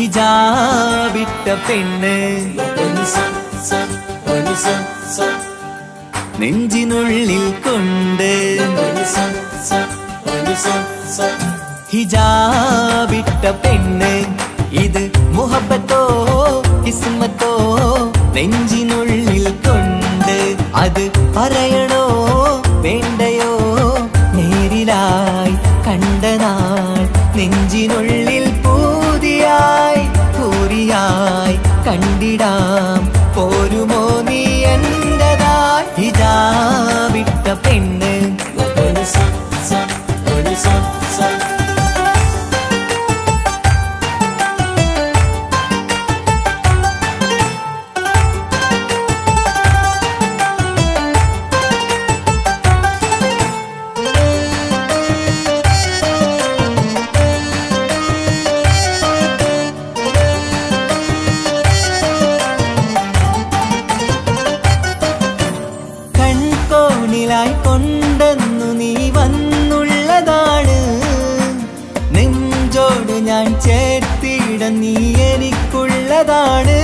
ഹിജാബിട്ട പെണ്ണ് നെഞ്ചിനുള്ളിൽ കൊണ്ട് ഹിജാബിട്ട പെണ്ണ് ഇത് മുഹബത്തോ കിസ്മത്തോ നെഞ്ചിനുള്ളിൽ കൊണ്ട് അത് പറയണോ വേണ്ടയോ നേരിലായി കണ്ട നാൾ നെഞ്ചിനുള്ളിൽ പൂതിയായി പൂരിയായി കണ്ടിടാം പോരുമോ നീ എന്റതായി ഹിജാബിട്ട പെണ്ണ് കൺകോണിലായി കൊണ്ടെന്നു നീ വന്നുള്ളതാണ് നെഞ്ചോട് ഞാൻ ചേർത്തിട നീ എനിക്കുള്ളതാണ്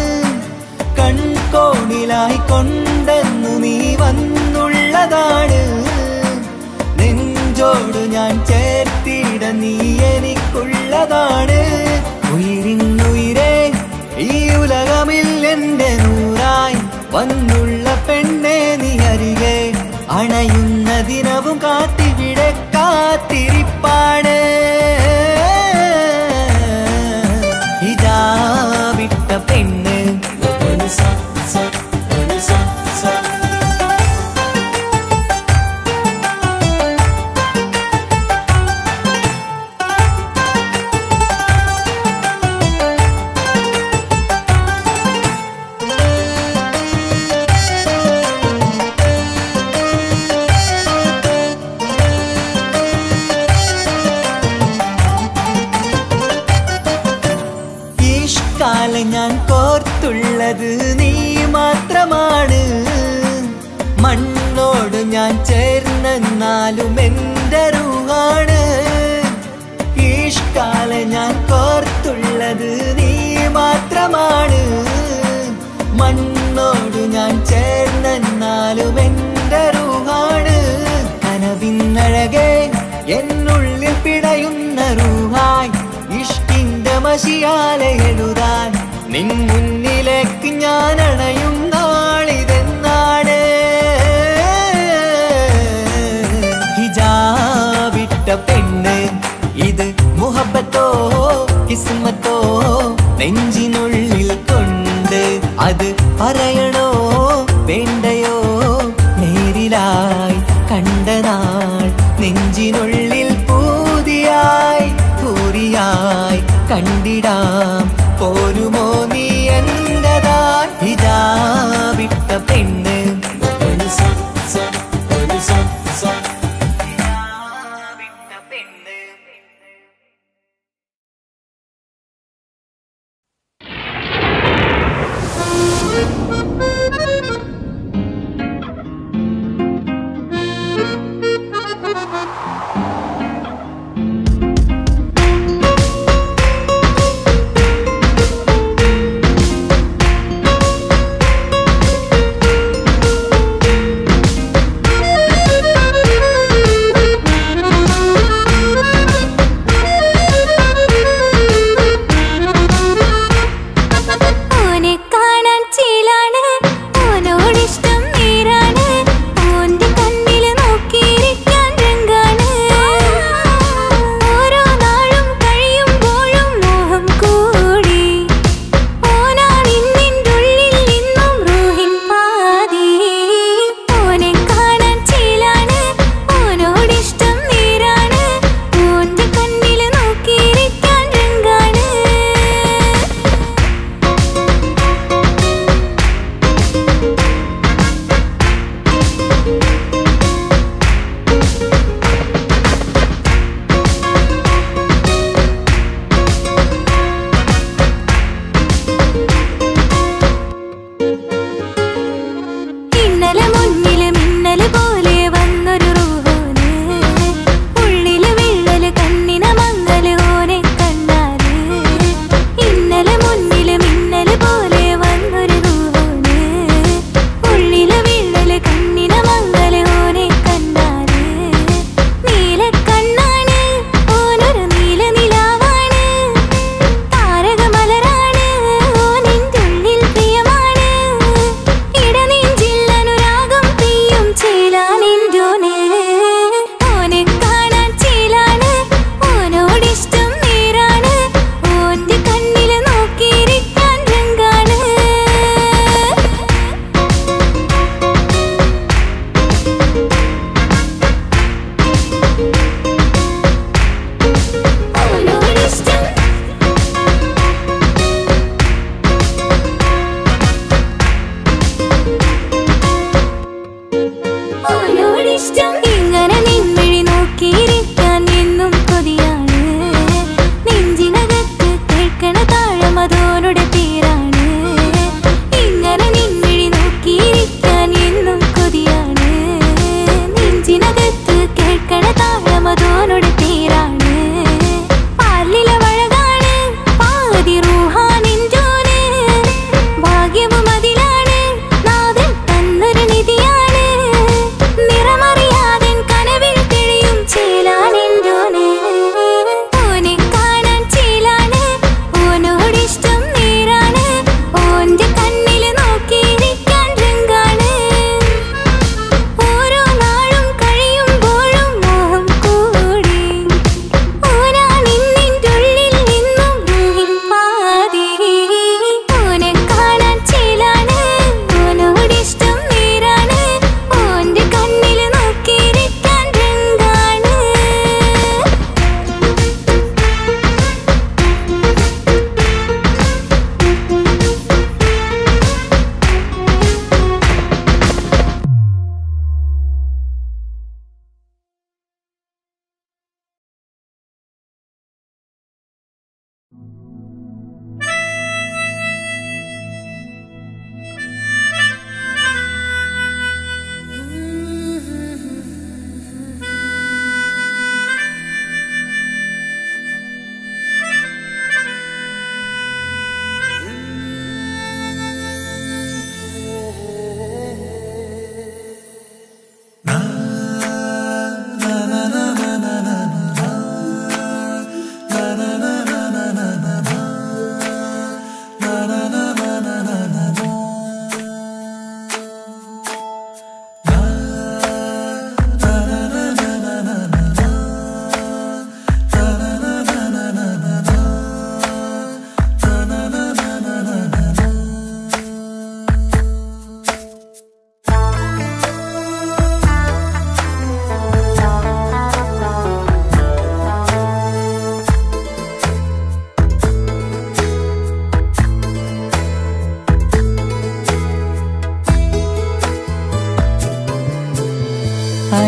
കൺകോണിലായി കൊണ്ടെന്നു നീ വന്നുള്ളതാണ് നെഞ്ചോട് ഞാൻ ചേർത്തിട നീ എനിക്കുള്ളതാണ് ഉയിരിന്നുയിരേ ഈ ഉലകമിൽ എന്റെ നൂറായി വന്നുള്ള പെണ്ണെ നീ അരികെ അണയുന്ന ദിനവും കാത്തിവിടെ കാത്തിരിപ്പാണ് ഇതാ വിട്ട പെണ്ണ് ഈഷ്കാലം ഞാൻ കോർത്തുള്ളത് നീ മാത്രമാണ് മണ്ണോട് ഞാൻ ചേർന്നെന്നാലും എന്റെ റൂഹാണ് ഈഷ്കാലം ഞാൻ കോർത്തുള്ളത് നീ മാത്രമാണ് മണ്ണോട് ഞാൻ ചേർന്നെന്നാലും എന്റെ റൂഹാണ് കനവിന്നഴകെ എന്നുള്ളിൽ പിടയുന്ന റൂഹായി ഇഷ്കിന്റെ മഷിയാലെ എഴുതാൻ നിൻ മുന്നിലേക്ക് ഞാൻ അണയും നാളിതെന്നാണ് ഹിജാബിട്ട പെണ്ണ് ഇത് മുഹബത്തോ കിസ്മത്തോ നെഞ്ചിനുള്ളിൽ കൊണ്ട് അത് പറയണോ വേണ്ടയോ നേരിലായി കണ്ട നാൾ നെഞ്ചിനുള്ളിൽ പൂതിയായി പൂരിയായി കണ്ടിടാം പോരുമോ നീ എന്റതായി ഹിജാബിട്ട പെണ്ണ് ഹിജാബിട്ട പെണ്ണ് ും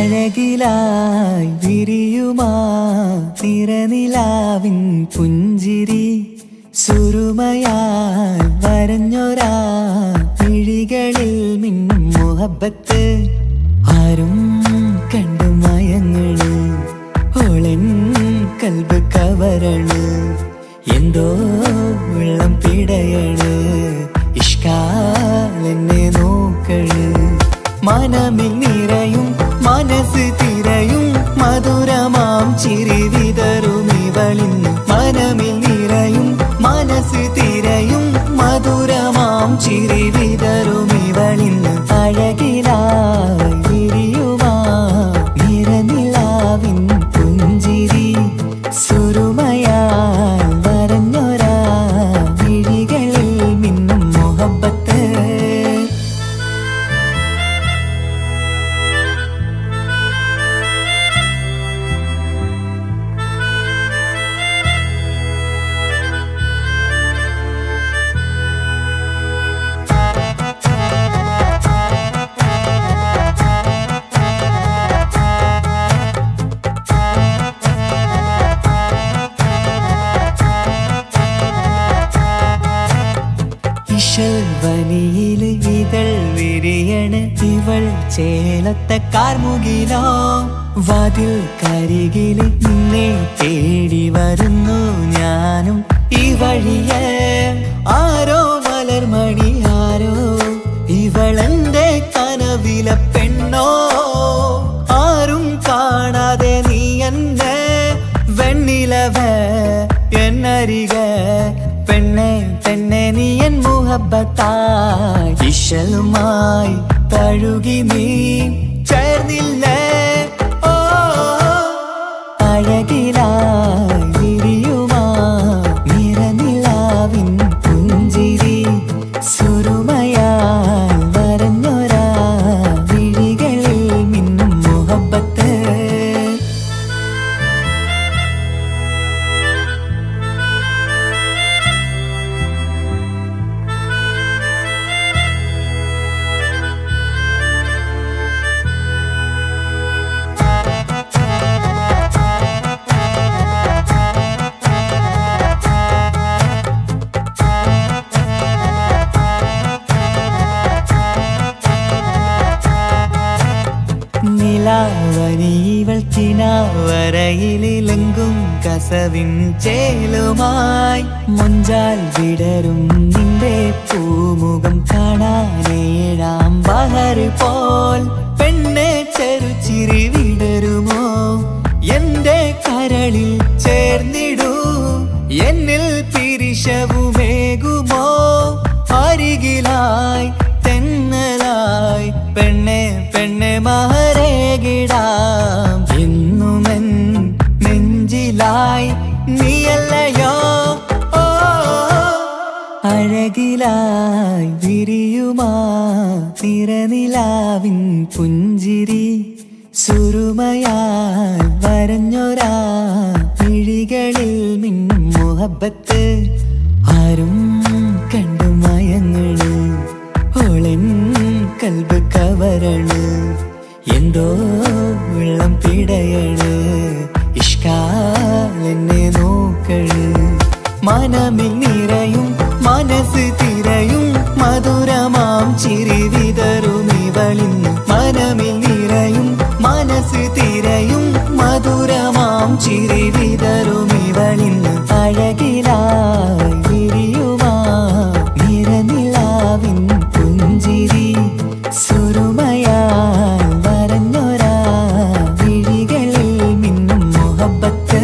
അഴകിലായി വിരിയുമാ തിരനിലാവിൻ പുഞ്ചിരി സുരുമയാൽ വരഞ്ഞൊരാ വിഴികളിൽ മിന്നും മുഹബത്ത് ആരും കണ്ടു മയങ്ങള് ഓളൻ കൽബ് കവരണ് എന്തോ വെള്ളം പിടയണ് ഇഷ്കാലെന്നെ നോക്കള് മനമിൽ നിറയും മനസ്സ് തിരയും മധുരമാം ചിരി വിതറും ഇവളിന്ന് മനമിൽ നിറയും മനസ്സ് തിരയും മധുരമാം ചിരി വിതറും ഇവളിന്ന് അഴകിലായി വിരിയുമാ നിറനിലാവിൻ പുഞ്ചിരി സുരുമയാൽ വരഞ്ഞൊരാ വിഴികളിൽ മിന്നും മുഹബത്ത് ഇശൽവനിയില് ഇതൾ വിരിയണ് ഇവൾ ചേലത്തെ കാർമുകിലോ വാതിൽ കരികില് നിന്നെ തേടി വരുന്നു ഞാനും ഈ വഴിയെ ആരോ മലർമണി ആരോ ഇവളെന്റെ കനവിലെ പെണ്ണോ ആരും കാണാതെ നീ എന്നെ വെണ്ണിലവ എന്നരിക പെണ്ണെ പെണ്ണെ നീ എൻ മുഹബത്തായി ഇശലുമായി തഴുകി നീ ചേർന്നില്ലേ ഓ അഴകിലായി വിരിയുമാ നിറനിലാവിൻ പുഞ്ചിരി സുരുമയാൽ വരഞ്ഞൊരാ വിഴികളിൽ മിന്നും മുഹബത്ത് നിലാവനിവൾ കിനാവരയിലെങ്കും കസവിൻ ചേലുമായി മുഞ്ചാൽ വിടരും നിന്റെ പൂമുഖം കാണാനേഴാം ബഹർ പോൽ പെണ്ണെ ചെറുചിരി വിടരുമോ എന്റെ കരളിൽ ചേർന്നിടൂ എന്നിൽ പിരിശവുമേകുമോ അരികിലായി തെന്നലായി പെണ്ണെ പെണ്ണെ മഹരേകിടാം എന്നുമെൻ നെഞ്ചിലായി നീയല്ലയോ ഓ അഴകിലായി വിരിയുമാ തിരനിലാവിൻ പുഞ്ചിരി സുരുമയാൽ വരഞ്ഞൊരാ വിഴികളിൽ മിന്നും മുഹബത്ത് ആരും കണ്ടു മയങ്ങള് ഓളൻ കൽബ് കവരണ് എന്തോ വെള്ളം പിടയണ് ഇഷ്കാലെന്നെ നോക്കള് മനമിൽ നിറയും മനസ്സ് തിരയും മധുരമാം ചിരി വിതറും ഇവളിന്ന് മനമിൽ നിറയും മനസ്സ് തിരയും മധുരമാം ചിരി വിതറും ഇവളിന്ന് അഴകിലായി വിരിയുമാ നിറനിലാവിൻ പുഞ്ചിരി സുരുമയാൽ വരഞ്ഞൊരാ വിഴികളിൽ മിന്നും മുഹബത്ത്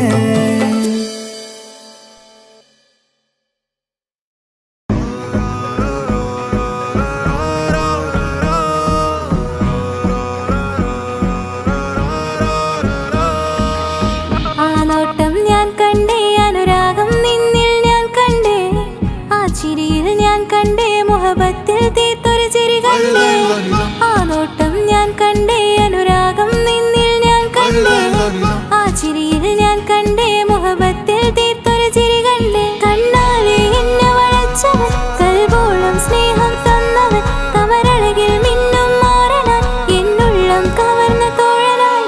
ആ നോട്ടം ഞാൻ കണ്ടേ അനുരാഗം നിന്നിൽ ഞാൻ കണ്ടേ ആ ചിരിയിൽ ഞാൻ കണ്ടേ മുഹബത്തിൽ തീർത്തൊരു ചിരി കണ്ടേ ആ നോട്ടം ഞാൻ കണ്ടേ അനുരാഗം നിന്നിൽ ഞാൻ കണ്ടേ ആ ചിരിയിൽ ഞാൻ കണ്ടേ മുഹബത്തിൽ തീർത്തൊരു ചിരി കണ്ടേ കണ്ണാലെ എന്നെ വളച്ചവൻ കൽബോളം സ്നേഹം തന്നവൻ കമരഴകിൽ മിന്നും മാറനാൻ എന്നുള്ളം കവർന്ന തോഴനായി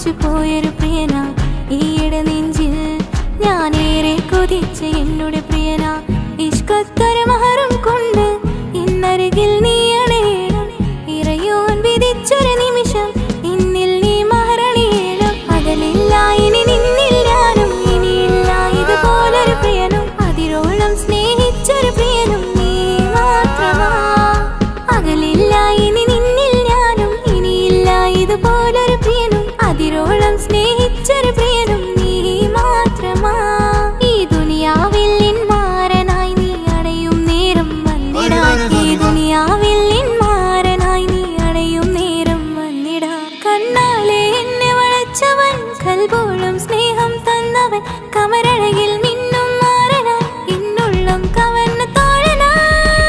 ഒളിച്ചു പോയൊരു പ്രിയന ഈയിടെ നെഞ്ചിൽ ഞാനേറെ കൊതിച്ച എന്നോട് പ്രിയന ഇഷ്കത്തൊരു മഹറും കൊണ്ട് ഇന്നരികിൽ നീ അണയണം ഇറയോൻ വിധിച്ചൊരു നിമിഷം ഇന്നിൽ നീ മഹറണിയേണം അകലില്ല ഇനി നിന്നിൽ ഞാനും ഇനിയില്ല ഇതുപോലൊരു പ്രിയനും അതിരോളം സ്നേഹിച്ചൊരു പ്രിയനും നീ മാത്രമാ അകലില്ല ഇനി നിന്നിൽ ഞാനും ഇനിയില്ല ഇതുപോലൊരു പ്രിയനും അതിരോളം സ്നേഹിച്ചൊരു പ്രിയനും നീ മാത്രമാ ഈ ദുനിയാവിൽ മാരനായി നീ അണയും നേരം വന്നിടാൻ ഈ ദുനിയാവിൽ മാരനായി നീ അണയും നേരം വന്നിടാൻ കണ്ണാലെ എന്നെ വളച്ചവൻ കൽബോളം സ്നേഹം തന്നവൻ കമരഴകിൽ മിന്നും മാറനായി എന്നുള്ളം കവർന്ന തോഴനായി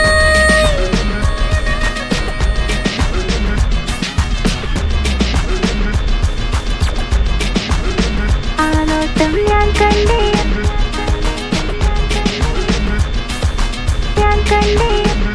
ആ നോട്ടം ഞാൻ കണ്ടേ ഞാൻ കണ്ടേ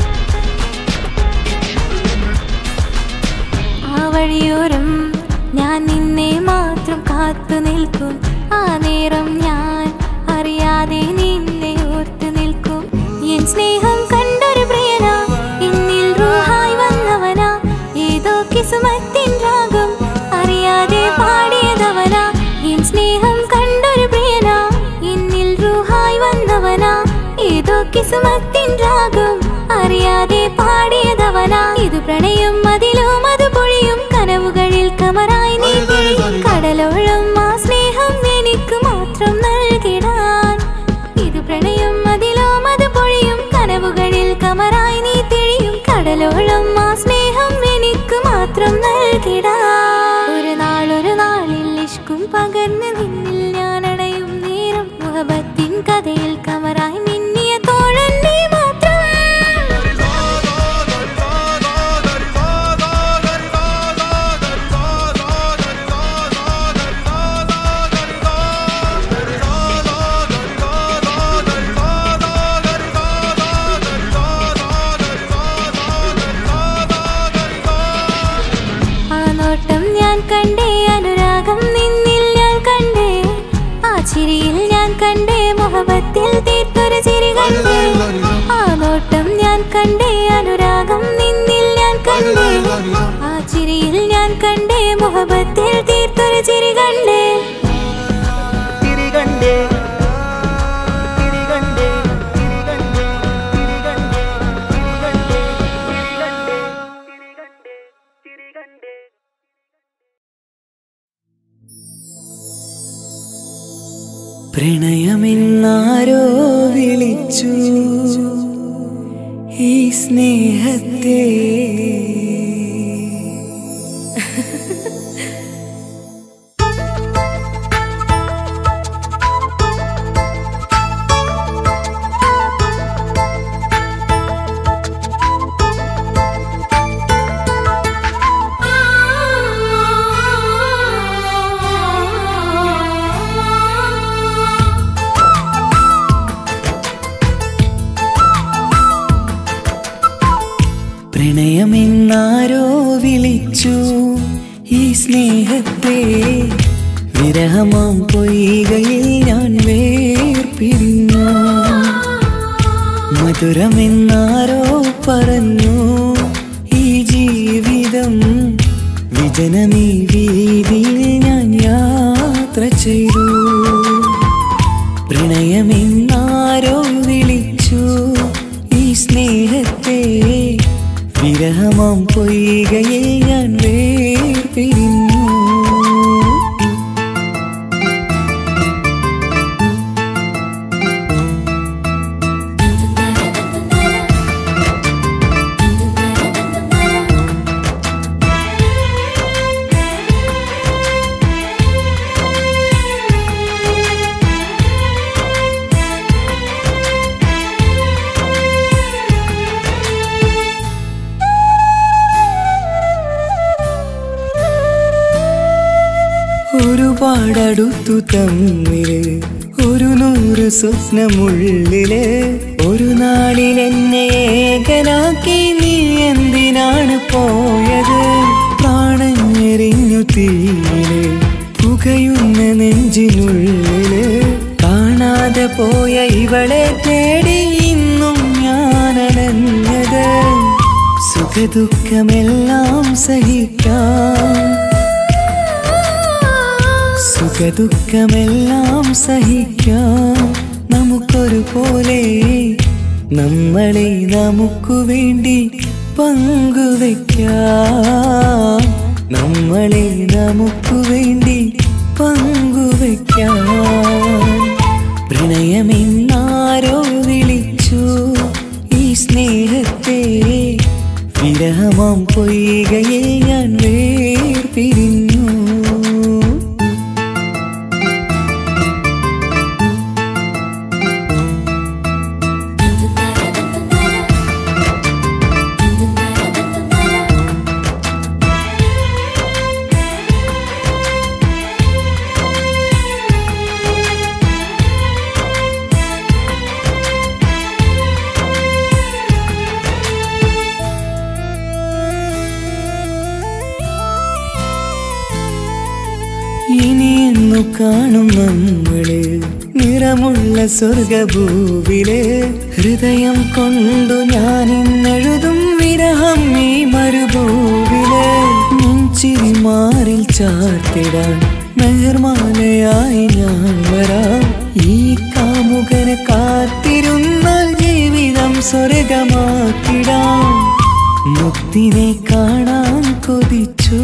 ആ വഴിയോരം ഞാൻ നിന്നെ മാത്രം കാത്തു നിൽക്കും ആ നേരം ഞാൻ അറിയാതെ നിന്നെ ഓർത്തു നിൽക്കും എൻ സ്നേഹം കണ്ടൊരു പ്രിയന എന്നിൽ റൂഹായി വന്നവനാ ഏതോ കിസുമത്തിൻ രാഗം അറിയാതെ പാടിയതവനാ എൻ സ്നേഹം കണ്ടൊരു പ്രിയന എന്നിൽ റൂഹായി വന്നവനാ ഏതോ കിസുമത്തിൻ രാഗം അറിയാതെ പാടിയതവനാ ഇത് പ്രണയം അതിലും അത് പൊഴിയും കനവുകളിൽ കമറായി നീ തിരിയും. കടലോളം ആ സ്നേഹം എനിക്ക് മാത്രം നൽകിടാൻ ഇത് പ്രണയം അതിലും അത് പൊഴിയും കനവുകളിൽ കമറായി നീ തിരിയും കടലോളം ആ സ്നേഹം എനിക്ക് മാത്രം നൽകിടാൻ ഒരു നാളൊരു നാളിൽ ഇഷ്കും പകർന്ന് നിന്നിൽ ഞാൻ അടയും നേരം മുഹബത്തിൻ കഥയിൽ കമറായി മിന്നിയ തോഴൻ നീ മാത്രം ആ നോട്ടം ഞാൻ കണ്ടേ അനുരാഗം നിന്നിൽ ഞാൻ കണ്ടേ ആ ചിരിയിൽ ഞാൻ കണ്ടേ മുഹബത്തിൽ തീർത്തൊരു ചിരി കണ്ടേ ആ നോട്ടം ഞാൻ കണ്ടേ അനുരാഗം നിന്നിൽ ഞാൻ കണ്ടേ ആ ചിരിയിൽ ഞാൻ കണ്ടേ മുഹബത്തിൽ തീർത്തൊരു ചിരി കണ്ടേ തിരികണ്ടേ തിരികണ്ടേ തിരികണ്ടേ തിരികണ്ടേ തിരികണ്ടേ തിരികണ്ടേ തിരികണ്ടേ പ്രണയമെന്നാരോ വിളിച്ചു ഈ സ്നേഹത്തെ പ്രണയമെന്നാരോ വിളിച്ചു ഈ സ്നേഹത്തെ വിരഹമാം പൊയ്കയിൽ ഞാൻ വേർപിരിഞ്ഞു മധുരമെന്നാരോ പറഞ്ഞു ഈ ജീവിതം വിജനമീ വീതിയിൽ ഞാൻ യാത്ര ചെയ്തു പ്രണയമെന്നാരോ വിളിച്ചു ഈ സ്നേഹത്തെ വിരഹമാം പൊയ്കയിൽ ഞാൻ വേർപിരിഞ്ഞു ഒരുപാടടുത്തു തമ്മില് ഒരു നൂറ് സ്വപ്നമുള്ളില് ഒരു നാളിൽ എന്നെ ഏകനാക്കി നീ എന്തിനാണ് പോയത് പ്രാണഞ്ഞെറിഞ്ഞു തീയില് പുകയുന്ന നെഞ്ചിനുള്ളില് കാണാതെ പോയ ഇവളെ തേടി ഇന്നും ഞാനലഞ്ഞത് സുഖദുഃഖമെല്ലാം സഹിക്കാം സുഖദുഃഖമെല്ലാം സഹിക്കാം നമുക്കൊരു പോലെ നമ്മളെ നമുക്കു വേണ്ടി പങ്കുവെക്കാം നമ്മളെ നമുക്കു വേണ്ടി പങ്കുവെക്കാം പ്രണയമെന്നാരോ വിളിച്ചു ഈ സ്നേഹത്തെ വിരഹമാം പൊയ്കയെ ഞാൻ വേർപിരിഞ്ഞു ഇനിയെന്നു കാണും നമ്മള് നിറമുള്ള സ്വർഗഭൂവില് ഹൃദയം കൊണ്ടു ഞാൻ ഇന്നെഴുതും വിരഹം ഈ മരുഭൂവില് നെഞ്ചിരി മാറിൽ ചാർത്തിടാൻ മെഹർമാലയായി ഞാൻ വരാം ഈ കാമുകനെ കാത്തിരുന്നാൽ ജീവിതം സ്വർഗമാക്കിടാം മുത്തിനെ കാണാൻ കൊതിച്ചു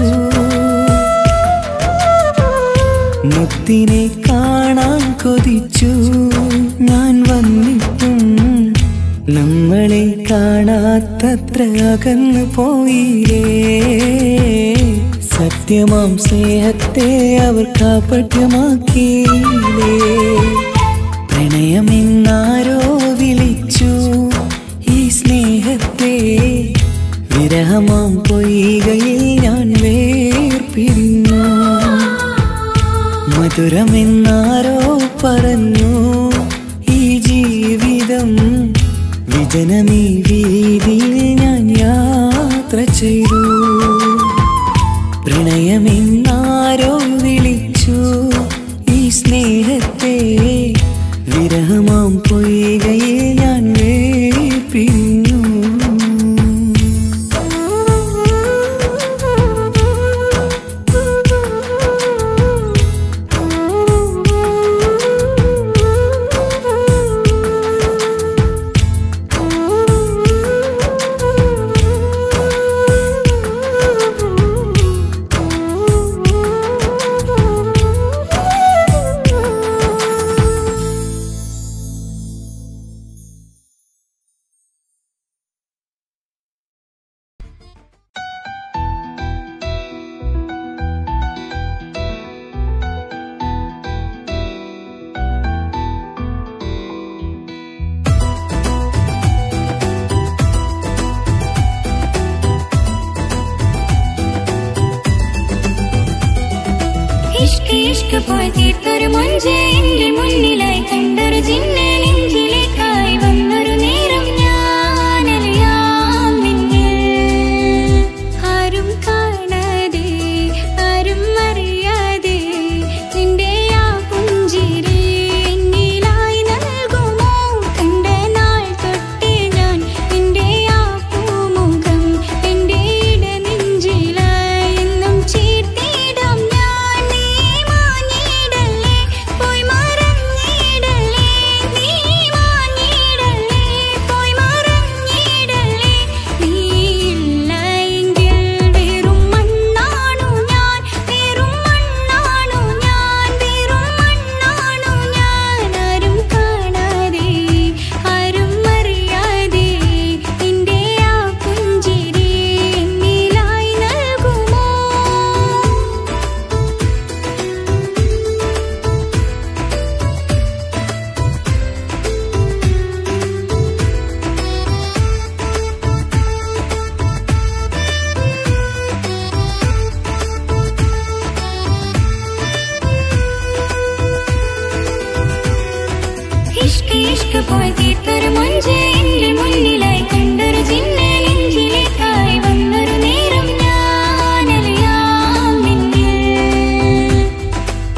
മുത്തിനെ കാണാൻ കൊതിച്ചു ഞാൻ വന്നിട്ടും നമ്മളെ കാണാത്തത്ര അകന്നു പോയില്ലേ സത്യമാം സ്നേഹത്തെ അവർ കാപട്യമാക്കിയില്ലേ പ്രണയമെന്നാരോ വിളിച്ചു ഈ സ്നേഹത്തെ വിരഹമാം പൊയ്കയിൽ ഞാൻ വേർപിരിഞ്ഞു മധുരമെന്നാരോ പറഞ്ഞു ഈ ജീവിതം വിജനമീ വീതിയിൽ ഞാൻ യാത്ര ചെയ്തു പ്രണയമെന്നാരോ വിളിച്ചു ഈ സ്നേഹത്തെ വിരഹമാം പൊയ്കയിൽ ഞാൻ വേർപിരിഞ്ഞു ഇഷ്ക് ഇഷ്ക് പോയി തീർത്തൊരു മൊഞ്ച് എന്റെ മുന്നിലായി കണ്ടൊരു ജിന്നെ നെഞ്ചിലേക്കായി വന്നൊരു നേരം ഞാനറിയാം നിന്നിൽ ആരും കാണാതെ ആരും അറിയാതെ നിന്റെ ആ പുഞ്ചിരി എന്നിലായി നൽകുമോ കണ്ട നാൾ തൊട്ടേ ഞാൻ നിന്റെ ആ പൂമുഖം എന്റെ ഇടനെഞ്ചിലായി എന്നും ചേർത്തിടാം ഞാൻ നീ മാഞ്ഞിടല്ലേ പോയി മറഞ്ഞിടല്ലേ നീ മാഞ്ഞിടല്ലേ പോയി മറഞ്ഞിടല്ലേ നീ ഇല്ല എങ്കിൽ വെറും മണ്ണാണു ഞാൻ വെറും മണ്ണാണു ഞാൻ വെറും മണ്ണാണു ഞാൻ ആരും കാണാതെ ആരും അറിയാതെ നിന്റെ ആ പുഞ്ചിരി എന്നിലായി നൽകുമോ ഇഷ്ക് ഇഷ്ക് പോയി തീർത്തൊരു മൊഞ്ച് എന്റെ മുന്നിലായി കണ്ടൊരു ജിന്നെ നെഞ്ചിലേക്കായി വന്നൊരു നേരം ഞാനറിയാം നിന്നിൽ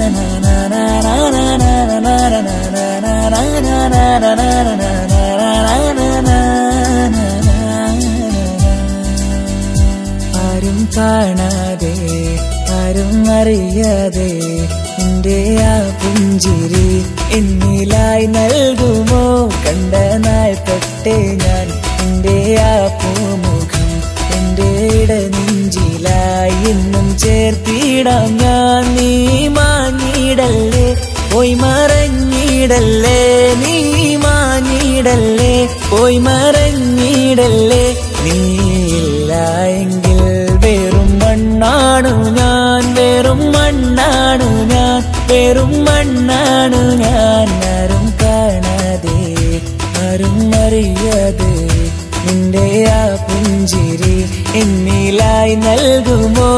ആരും കാണാതെ ആരും അറിയാതെ എന്റെ ആ പുഞ്ചിരി എന്നിലായി നൽകുമോ കണ്ട നാൾ തൊട്ടേ ഞാൻ എന്റെ ആ പൂമുഖം എന്റെ ഇടനെഞ്ചിലായി എന്നും ചേർത്തിടാം ഞാൻ നീ മാഞ്ഞിടല്ലേ പോയി മറഞ്ഞിടല്ലേ നീ മാഞ്ഞിടല്ലേ പോയി മറഞ്ഞിടല്ലേ നീ ഇല്ല എങ്കിൽ വെറും മണ്ണാണു ഞാൻ വെറും മണ്ണാണു ഞാൻ വെറും മണ്ണാണു ഞാൻ ആരും കാണാതെ ആരും അറിയാതെ നിന്റെ ആ പുഞ്ചിരി എന്നിലായി നൽകുമോ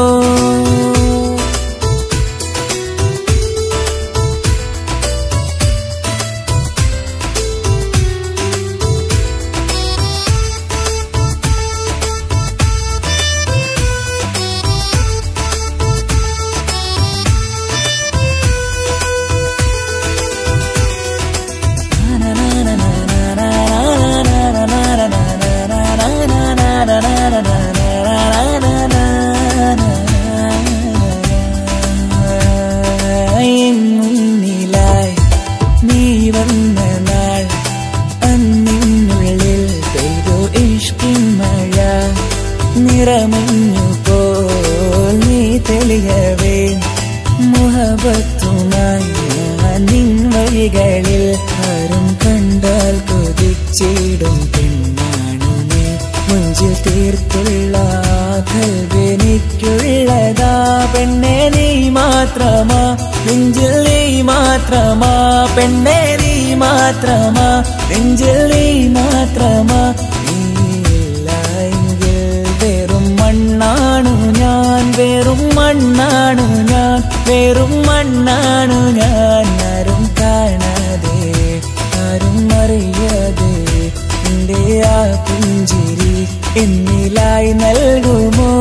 എൻ മുന്നിലായി നീ വന്ന നാൾ അന്നിനുള്ളിൽ പെയ്തു ഇഷ്കിൻ മഴ നിറമഞ്ഞു പോൽ നീ തെളിയവേ മുഹബത്തുമായി ഞാൻ നിൻ വഴികളിൽ ആരും കണ്ടാൽ കൊതിച്ചിടും പെണ്ണാണു നീ മുഞ്ചിൽ തീർത്തുള്ള കൽവെനിക്കുള്ളതാ പെണ്ണെ നീ മാത്രമാ നെഞ്ചിൽ നീ മാത്രമാ പെണ്ണെ നീ മാത്രമാ നെഞ്ചിൽ നീ മാത്രമാ നീയില്ല എങ്കിൽ വെറും മണ്ണാണു ഞാൻ വെറും മണ്ണാണു ഞാൻ വെറും മണ്ണാണു ഞാൻ ആരും കാണാതെ ആരും അറിയാതെ നിന്റെ ആ പുഞ്ചിരി എന്നിലായി നൽകുമോ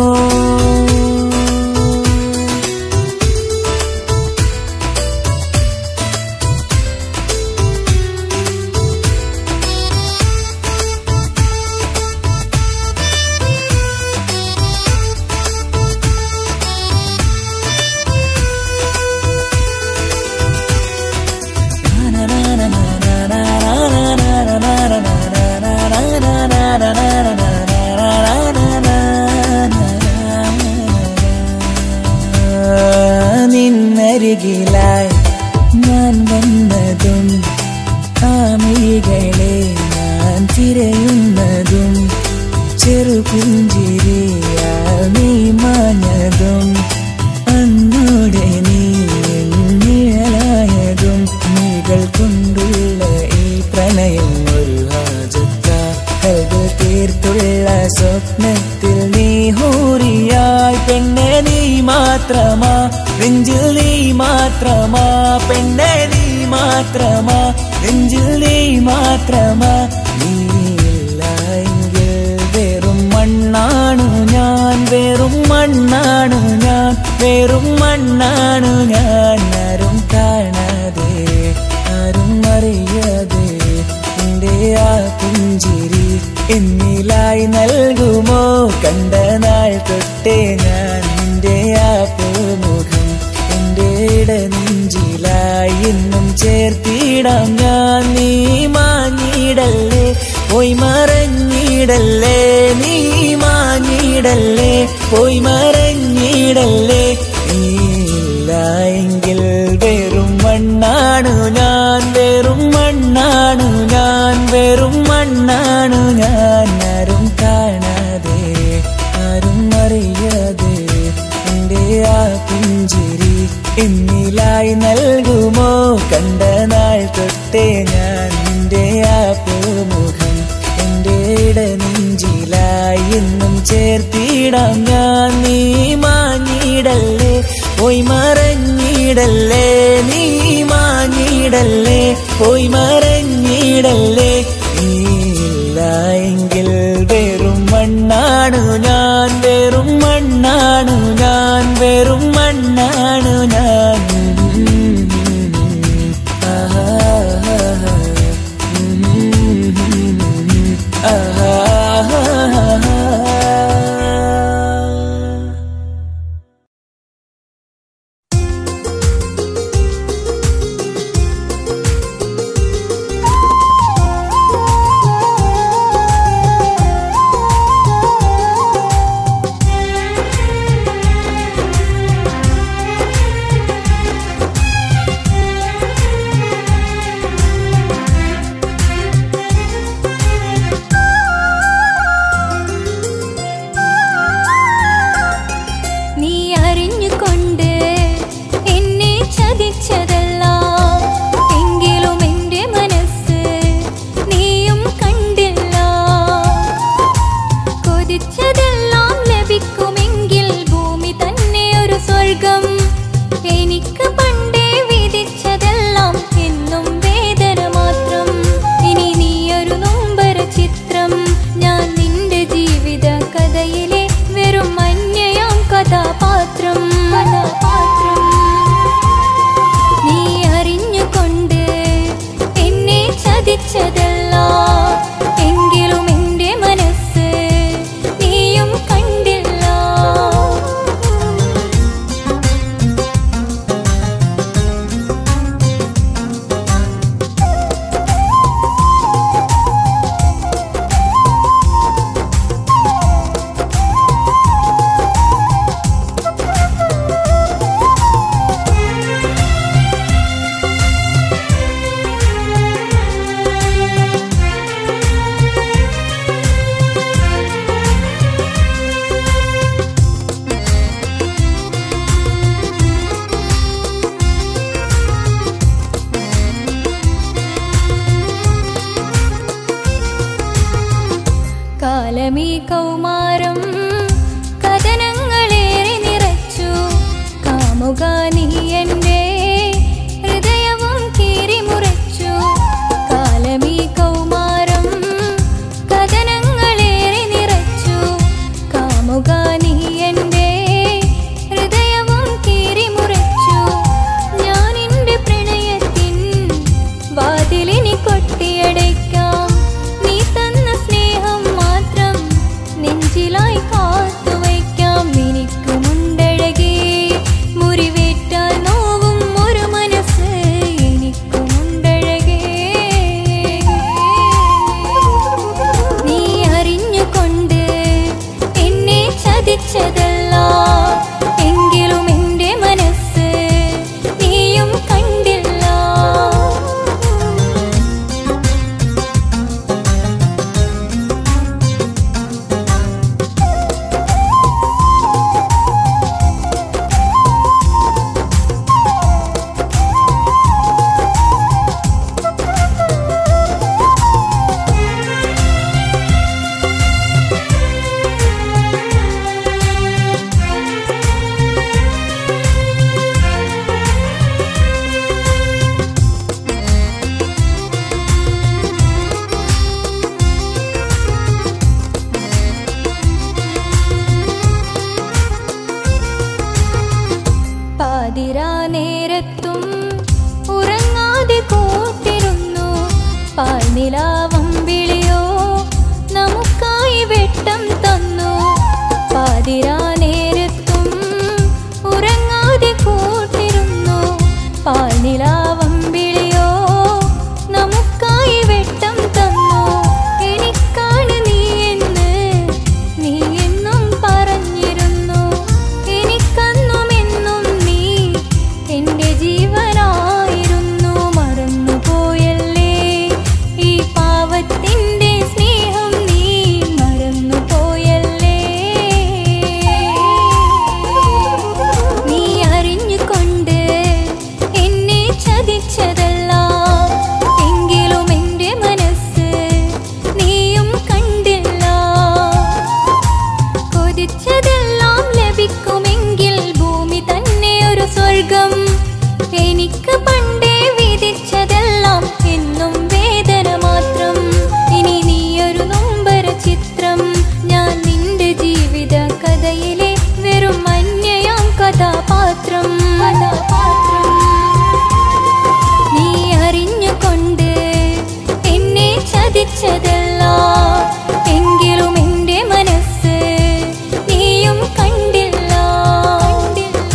നിന്നരികിലായി ഞാൻ വന്നതും ആമികളെ ഞാൻ തിരയുന്നതും ചെറുപുഞ്ചിരിയാൽ നീ മാഞ്ഞതും അന്നോടെ നീ നിഴലായതും നീകൾ കൊണ്ടുള്ള ഈ പ്രണയം ഒരു ഹാജത്ത കൽവ് തീർത്തുള്ള സ്വപ്നത്തിൽ നീ ഹൂറിയായി പെണ്ണെ നീ മാത്രമാ നെഞ്ചിൽ നീ മാത്രമാ പെണ്ണെ നീ മാത്രമാ നെഞ്ചിൽ നീ മാത്രമാ നീയില്ല എങ്കിൽ വെറും മണ്ണാണു ഞാൻ വെറും മണ്ണാണു ഞാൻ വെറും മണ്ണാണു ഞാൻ ആരും കാണാതെ ആരും അറിയാതെ നിന്റെ ആ പുഞ്ചിരി എന്നിലായി നൽകുമോ കണ്ട നാൾ തൊട്ടേ ഞാൻ നിന്റെ ആ പൂമുഖം എന്റെ ഇടനെഞ്ചിലായി എന്നും ചേർത്തിടാം ഞാൻ നീ മാഞ്ഞിടല്ലേ പോയി മറഞ്ഞിടല്ലേ നീ മാഞ്ഞിടല്ലേ പോയി മറഞ്ഞിടല്ലേ നീയില്ല എങ്കിൽ വെറും മണ്ണാണു ഞാൻ വെറും മണ്ണാണു ഞാൻ വെറും മണ്ണാണു ഞാൻ ആരും കാണാതെ ആരും അറിയാതെ എന്റെ ആ പുഞ്ചിരി എന്നിലായി നൽകുമോ കണ്ട നാൾ തൊട്ടേ ഞാൻ നിന്റെ ആ പൂമുഖം എന്റെ ഇടനെഞ്ചിലായി എന്നും ചേർത്തിടാം ഞാൻ നീ മാഞ്ഞിടല്ലേ പോയി മറഞ്ഞിടല്ലേ നീ മാഞ്ഞിടല്ലേ പോയി മറഞ്ഞിടല്ലേ നീയില്ല എങ്കിൽ വെറും മണ്ണാണു ഞാൻ വെറും മണ്ണാണു ഞാൻ വെറും മണ്ണാണു ഞാൻ കാലമീ കൗമാരം കഥനങ്ങളേറെ നിറച്ചു കാമുക നീ എൻ്റെ ഹൃദയവും കീറിമുറിച്ചു കാലമീ കൗമാരം കഥനങ്ങളേറെ നിറച്ചു കാമുക നീ എൻ്റെ ഹൃദയവും കീറിമുറിച്ചു ഞാൻ എൻ്റെ പ്രണയത്തിൻ വാതിലിനി കൊട്ടിയടയ്ക്കാം നീ തന്ന സ്നേഹം മാത്രം നെഞ്ചിലായി കാത്തുവയ്ക്കാം എനിക്കുമുണ്ടഴകേ മുറിവേറ്റാൽ നോവും ഒരു മനസ്സ് എനിക്കുമുണ്ടഴകേ നീ അറിഞ്ഞുകൊണ്ട് എന്നെ ചതിച്ചതല്ല എങ്കിലും എൻ്റെ മനസ്സ് നീയും കണ്ടില്ല പാതിരാ നേരത്തും ഉറങ്ങാതെ കൂട്ടിരുന്നു പാൽനിലാവം വിളിയോ നമുക്കായി വെട്ടം തന്നു പാതിരാ നേരത്തും ഉറങ്ങാതെ കൂട്ടിരുന്നു പാൽനിലാവം വിളിയോ നമുക്കായി വെട്ടം തന്നു എനിക്കാണ് നീ എന്ന് നീ എന്നും പറഞ്ഞിരുന്നു എനിക്കന്നും എന്നും നീ എൻ്റെ ജീവനായിരുന്നു മറന്നുപോയല്ലേ ഈ പാവത്തിൻ്റെ സ്നേഹം നീ മറന്നുപോയല്ലേ നീ അറിഞ്ഞുകൊണ്ട് എന്നെ ചതിച്ചതല്ല എങ്കിലും എൻ്റെ മനസ്സ് നീയും കണ്ടില്ല കൊതിച്ചതെല്ലാം ലഭിക്കുമെങ്കിൽ ഭൂമി തന്നെ ഒരു സ്വർഗം എനിക്ക് പണ്ടേ വിധിച്ചതെല്ലാം എന്നും വേദന മാത്രം ഇനി നീയൊരു നൊമ്പര ചിത്രം ഞാൻ നിന്റെ ജീവിത കഥയിലെ വെറും അന്യയാം കഥാപാത്രം കഥാപാത്രം നീ അറിഞ്ഞുകൊണ്ട് എന്നെ ചതിച്ചതല്ല എങ്കിലും എൻ്റെ മനസ്സ് നീയും കണ്ടില്ല കണ്ടില്ല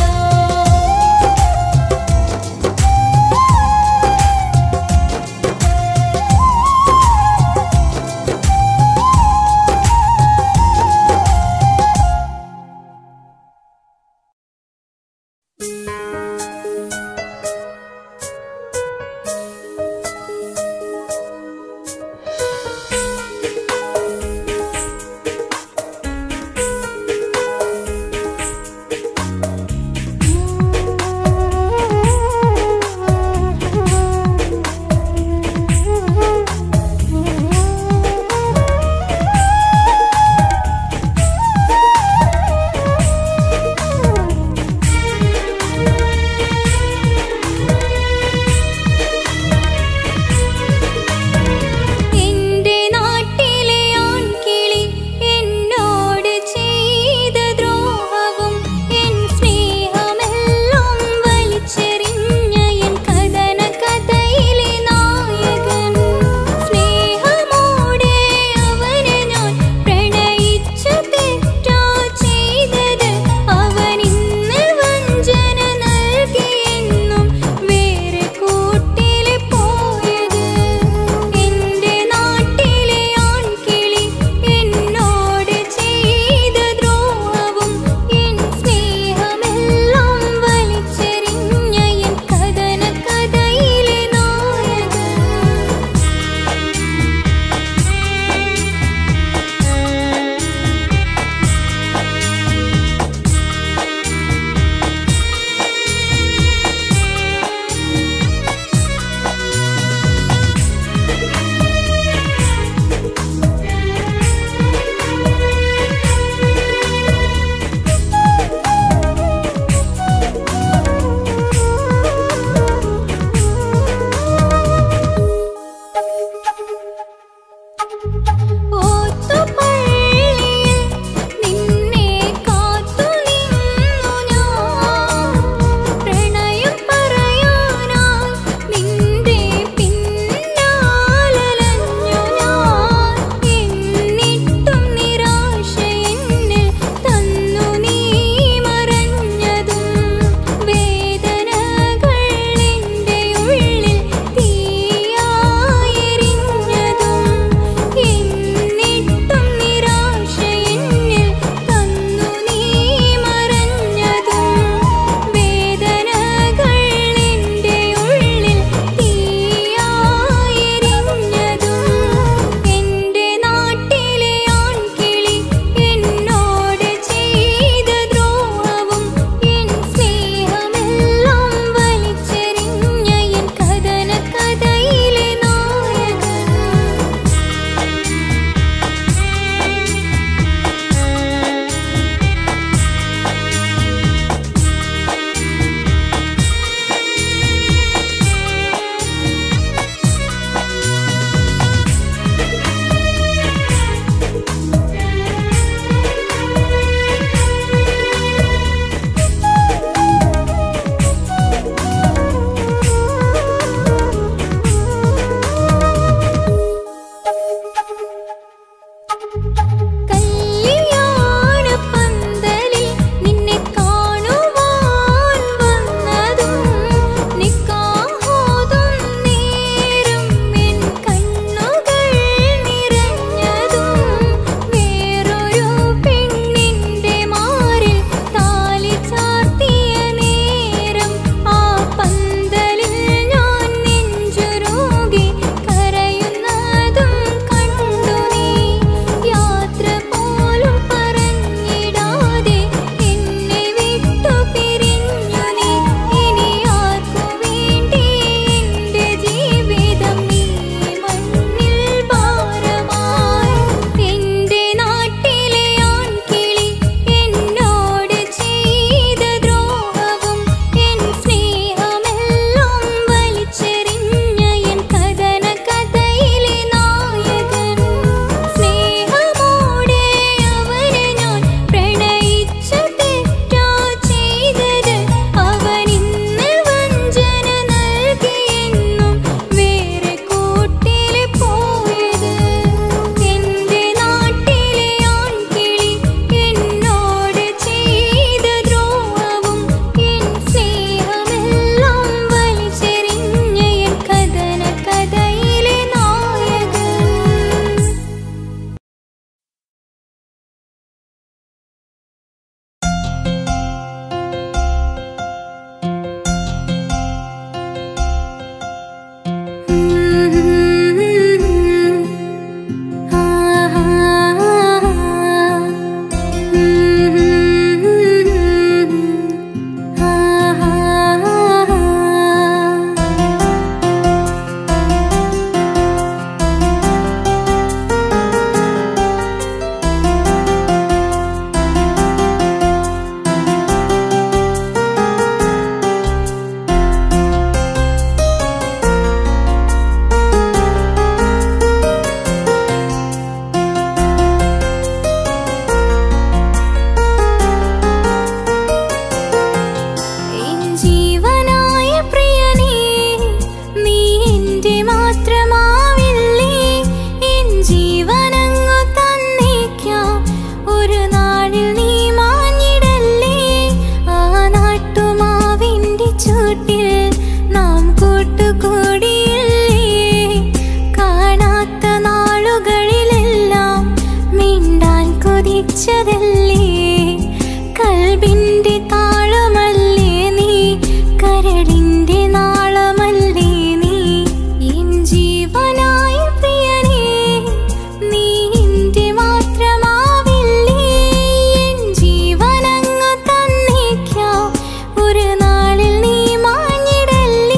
കൂട്ടുകൂടിയില്ലേ കാണാത്ത നാളുകളിലെല്ലാം മിണ്ടാൻ കൊതിച്ചതല്ലേ കൽബിന്റെ താളമല്ലേ നീ കരളിന്റെ നാളമല്ലേ നീ എൻ ജീവനായ പ്രിയനേ നീ എന്റെ മാത്രമാവില്ലേ എൻ ജീവനങ്ങ് തന്നേക്കാം ഒരു നാളിൽ നീ മാഞ്ഞിടല്ലേ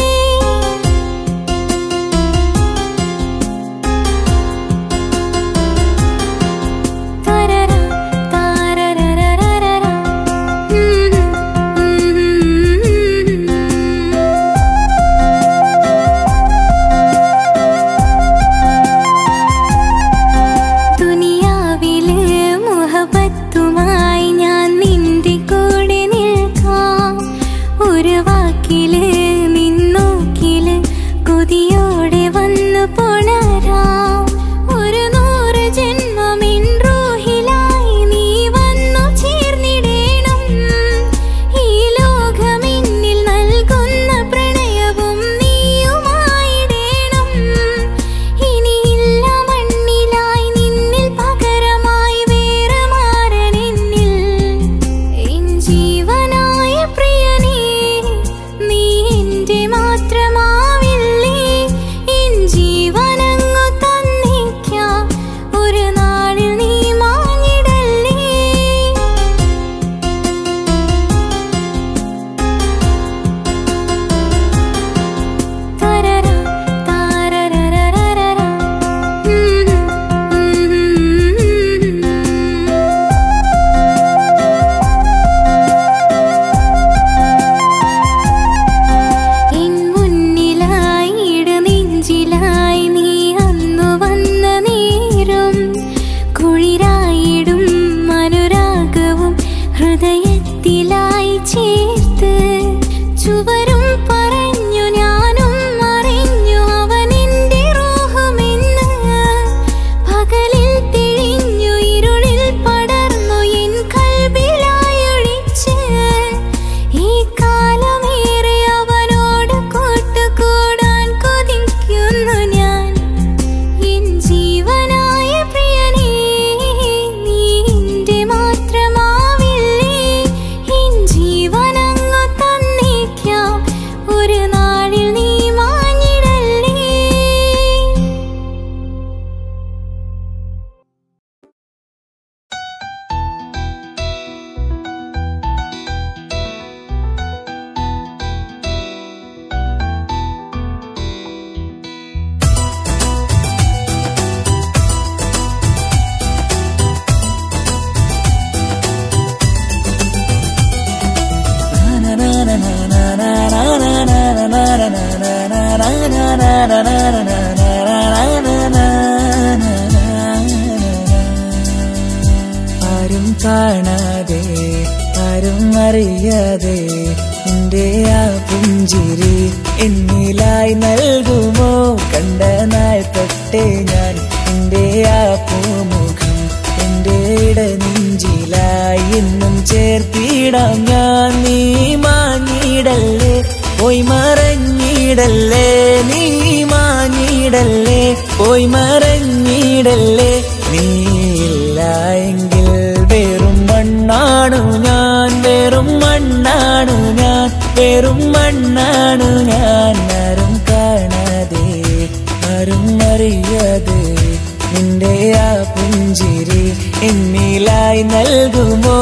തരര താരരരരരര ഉം ഉം ദുനിയാവില് മുഹബത്തുമായി ഞാൻ നിന്റെ കൂടെ നിൽക്കാം ഒരു വാക്കില് നിന്നോക്കില് കൊതിയോടെ വന്നു പുണരാം ഒരു നൂറ് ജന്മമിൻ റൂഹിലായി നീ വന്നു ചേർന്നിടേണം ഈ ലോകമെന്നിൽ നൽകുന്ന പ്രണയവും നീയുമായിടേണം ഇനിയില്ല മണ്ണിലായി നിന്നിൽ പകരമായി വേറെ മാറനെന്നിൽ എൻ ജീവനായ പ്രിയനേ നീ എന്റെ മാത്രമാവില്ലേ എൻ ജീവനങ്ങു തന്നേക്കാം ഒരു നാളിൽ നീ മാഞ്ഞിടല്ലേ തരര താരരരരര ഉം ഉം എൻ മുന്നിലായി ഇടനെഞ്ചിലായി നീ അന്നു വന്ന നേരം കുളിരായിടും അനുരാഗവും ഹൃദയത്തിലായി ചേർത്ത് ചുവരും പറഞ്ഞു ഞാനും അറിഞ്ഞു അവനെന്റെ റൂഹമെന്ന് പകലിൽ തെളിഞ്ഞു ഇരുളിൽ പടർന്നു എൻ കൽബിലായൊഴിച്ച് ഈ കാലമേറെ അവനോട് കൂട്ടുകൂടാൻ കൊതിക്കുന്നു ഞാൻ എൻ ജീവനായ പ്രിയനേ നീ എന്റെ മാത്രമാവില്ലേ എൻ ജീവനങ്ങു തന്നേക്കാം ഒരു നാളിൽ നീ മാഞ്ഞിടല്ലേ ആരും കാണാതെ ആരും അറിയാതെ എന്റെ ആ പുഞ്ചിരി എന്നിലായി നൽകുമോ കണ്ട നാൾ തൊട്ടേ ഞാൻ എന്റെ ആ പൂമുഖം എന്റെ ഇടനെഞ്ചിലായി എന്നും ചേർത്തിടാം ഞാൻ നീ മാഞ്ഞിടല്ലേ പോയി മറഞ്ഞിടല്ലേ നീ മാഞ്ഞിടല്ലേ പോയി മറഞ്ഞിടല്ലേ നീ ഇല്ല എങ്കിൽ വെറും മണ്ണാണു ഞാൻ വെറും മണ്ണാണു ഞാൻ വെറും മണ്ണാണു ഞാൻ ആരും കാണാതെ ആരും അറിയാതെ നിന്റെ ആ പുഞ്ചിരി എന്നിലായി നൽകുമോ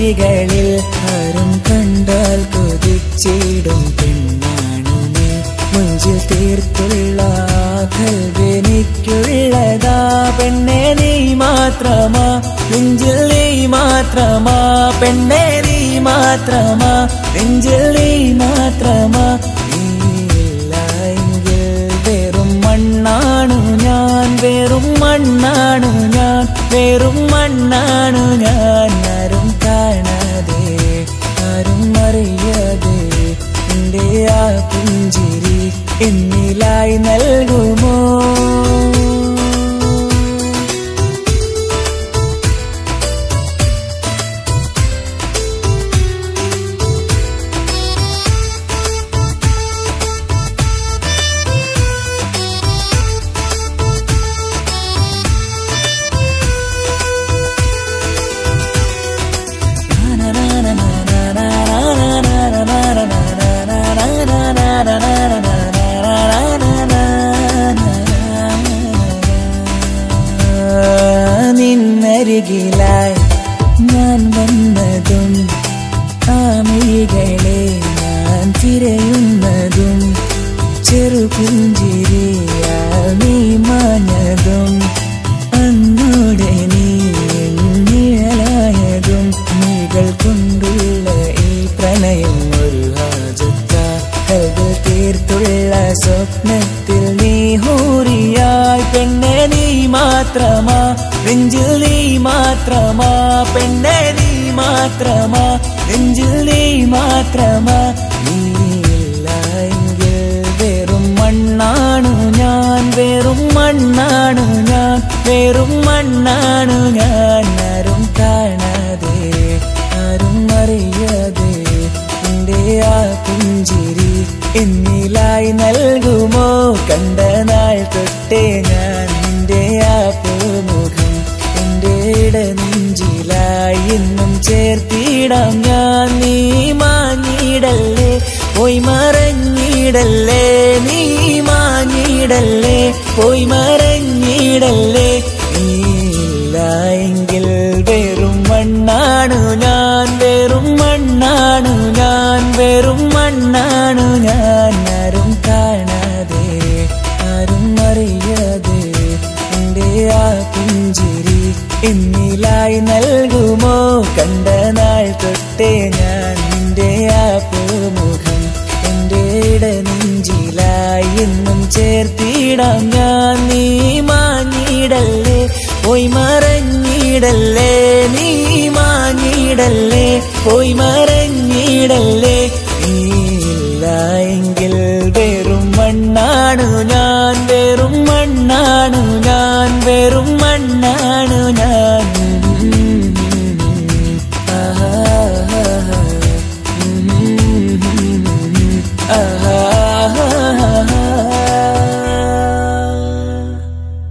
മിഴികളിൽ ആരും കണ്ടാൽ കൊതിച്ചിടും പെണ്ണാണു നീ മുഞ്ചിൽ തീർത്തുള്ള കൽവെനിക്കുള്ളതാ പെണ്ണെ നീ മാത്രമാ നെഞ്ചിൽ നീ മാത്രമാ പെണ്ണെ നീ മാത്രമാ നെഞ്ചിൽ നീ മാത്രമാ നീയില്ല എങ്കിൽ വെറും മണ്ണാണു ഞാൻ വെറും മണ്ണാണു ഞാൻ വെറും മണ്ണാണു ഞാൻ ആരും കാണാതെ ആരും അറിയാതെ എന്റെ ആ പുഞ്ചിരി എന്നിലായി നൽകുമോ നിന്നരികിലായി ഞാൻ വന്നതും ആമികളെ ഞാൻ തിരയുന്നതും ചെറുപുഞ്ചിരിയാൽ നീ മാഞ്ഞതും അന്നോടെ നീ നിഴലായതും നീകൾ കൊണ്ടുള്ള ഈ പ്രണയം ഒരു ഹാജത്ത കൽവ് തീർത്തുള്ള സ്വപ്നത്തിൽ നീ ഹൂറിയായി പെണ്ണെ നീ മാത്രമാ നെഞ്ചിൽ നീ മാത്രമാ പെണ്ണെ നീ മാത്രമാ നെഞ്ചിൽ നീ മാത്രമാ നീയില്ല എങ്കിൽ വെറും മണ്ണാണു ഞാൻ വെറും മണ്ണാണു ഞാൻ വെറും മണ്ണാണു ഞാൻ ആരും കാണാതെ ആരും അറിയാതെ എന്റെ ആ പുഞ്ചിരി എന്നിലായി നൽകുമോ കണ്ട നാൾ തൊട്ടേ ഞാൻ നിന്റെ ആ പൂമുഖം എന്റെ ഇടനെഞ്ചിലായി എന്നും ചേർത്തിടാം ഞാൻ നീ മാഞ്ഞിടല്ലേ പോയി മറഞ്ഞിടല്ലേ നീ മാഞ്ഞിടല്ലേ പോയി മറഞ്ഞിടല്ലേ നീയില്ല എങ്കിൽ വെറും മണ്ണാണു ഞാൻ വെറും മണ്ണാണു ഞാൻ വെറും മണ്ണാണു ഞാൻ ആരും കാണാതെ ആരും അറിയാതെ എന്റെ ആ പുഞ്ചിരി എന്നിലായി നൽകുമോ കണ്ട നാൾ തൊട്ടേ ഞാൻ നിന്റെ ആ പൂമുഖം എന്റെ ഇടനെഞ്ചിലായി എന്നും ചേർത്തിടാം ഞാൻ നീ മാഞ്ഞിടല്ലേ പോയി മറഞ്ഞിടല്ലേ നീ മാഞ്ഞിടല്ലേ പോയി മറഞ്ഞിടല്ലേ നീയില്ല എങ്കിൽ വെറും മണ്ണാണു ഞാൻ വെറും മണ്ണാണു ഞാൻ വെറും മണ്ണാണു ഞാൻ ആഹാ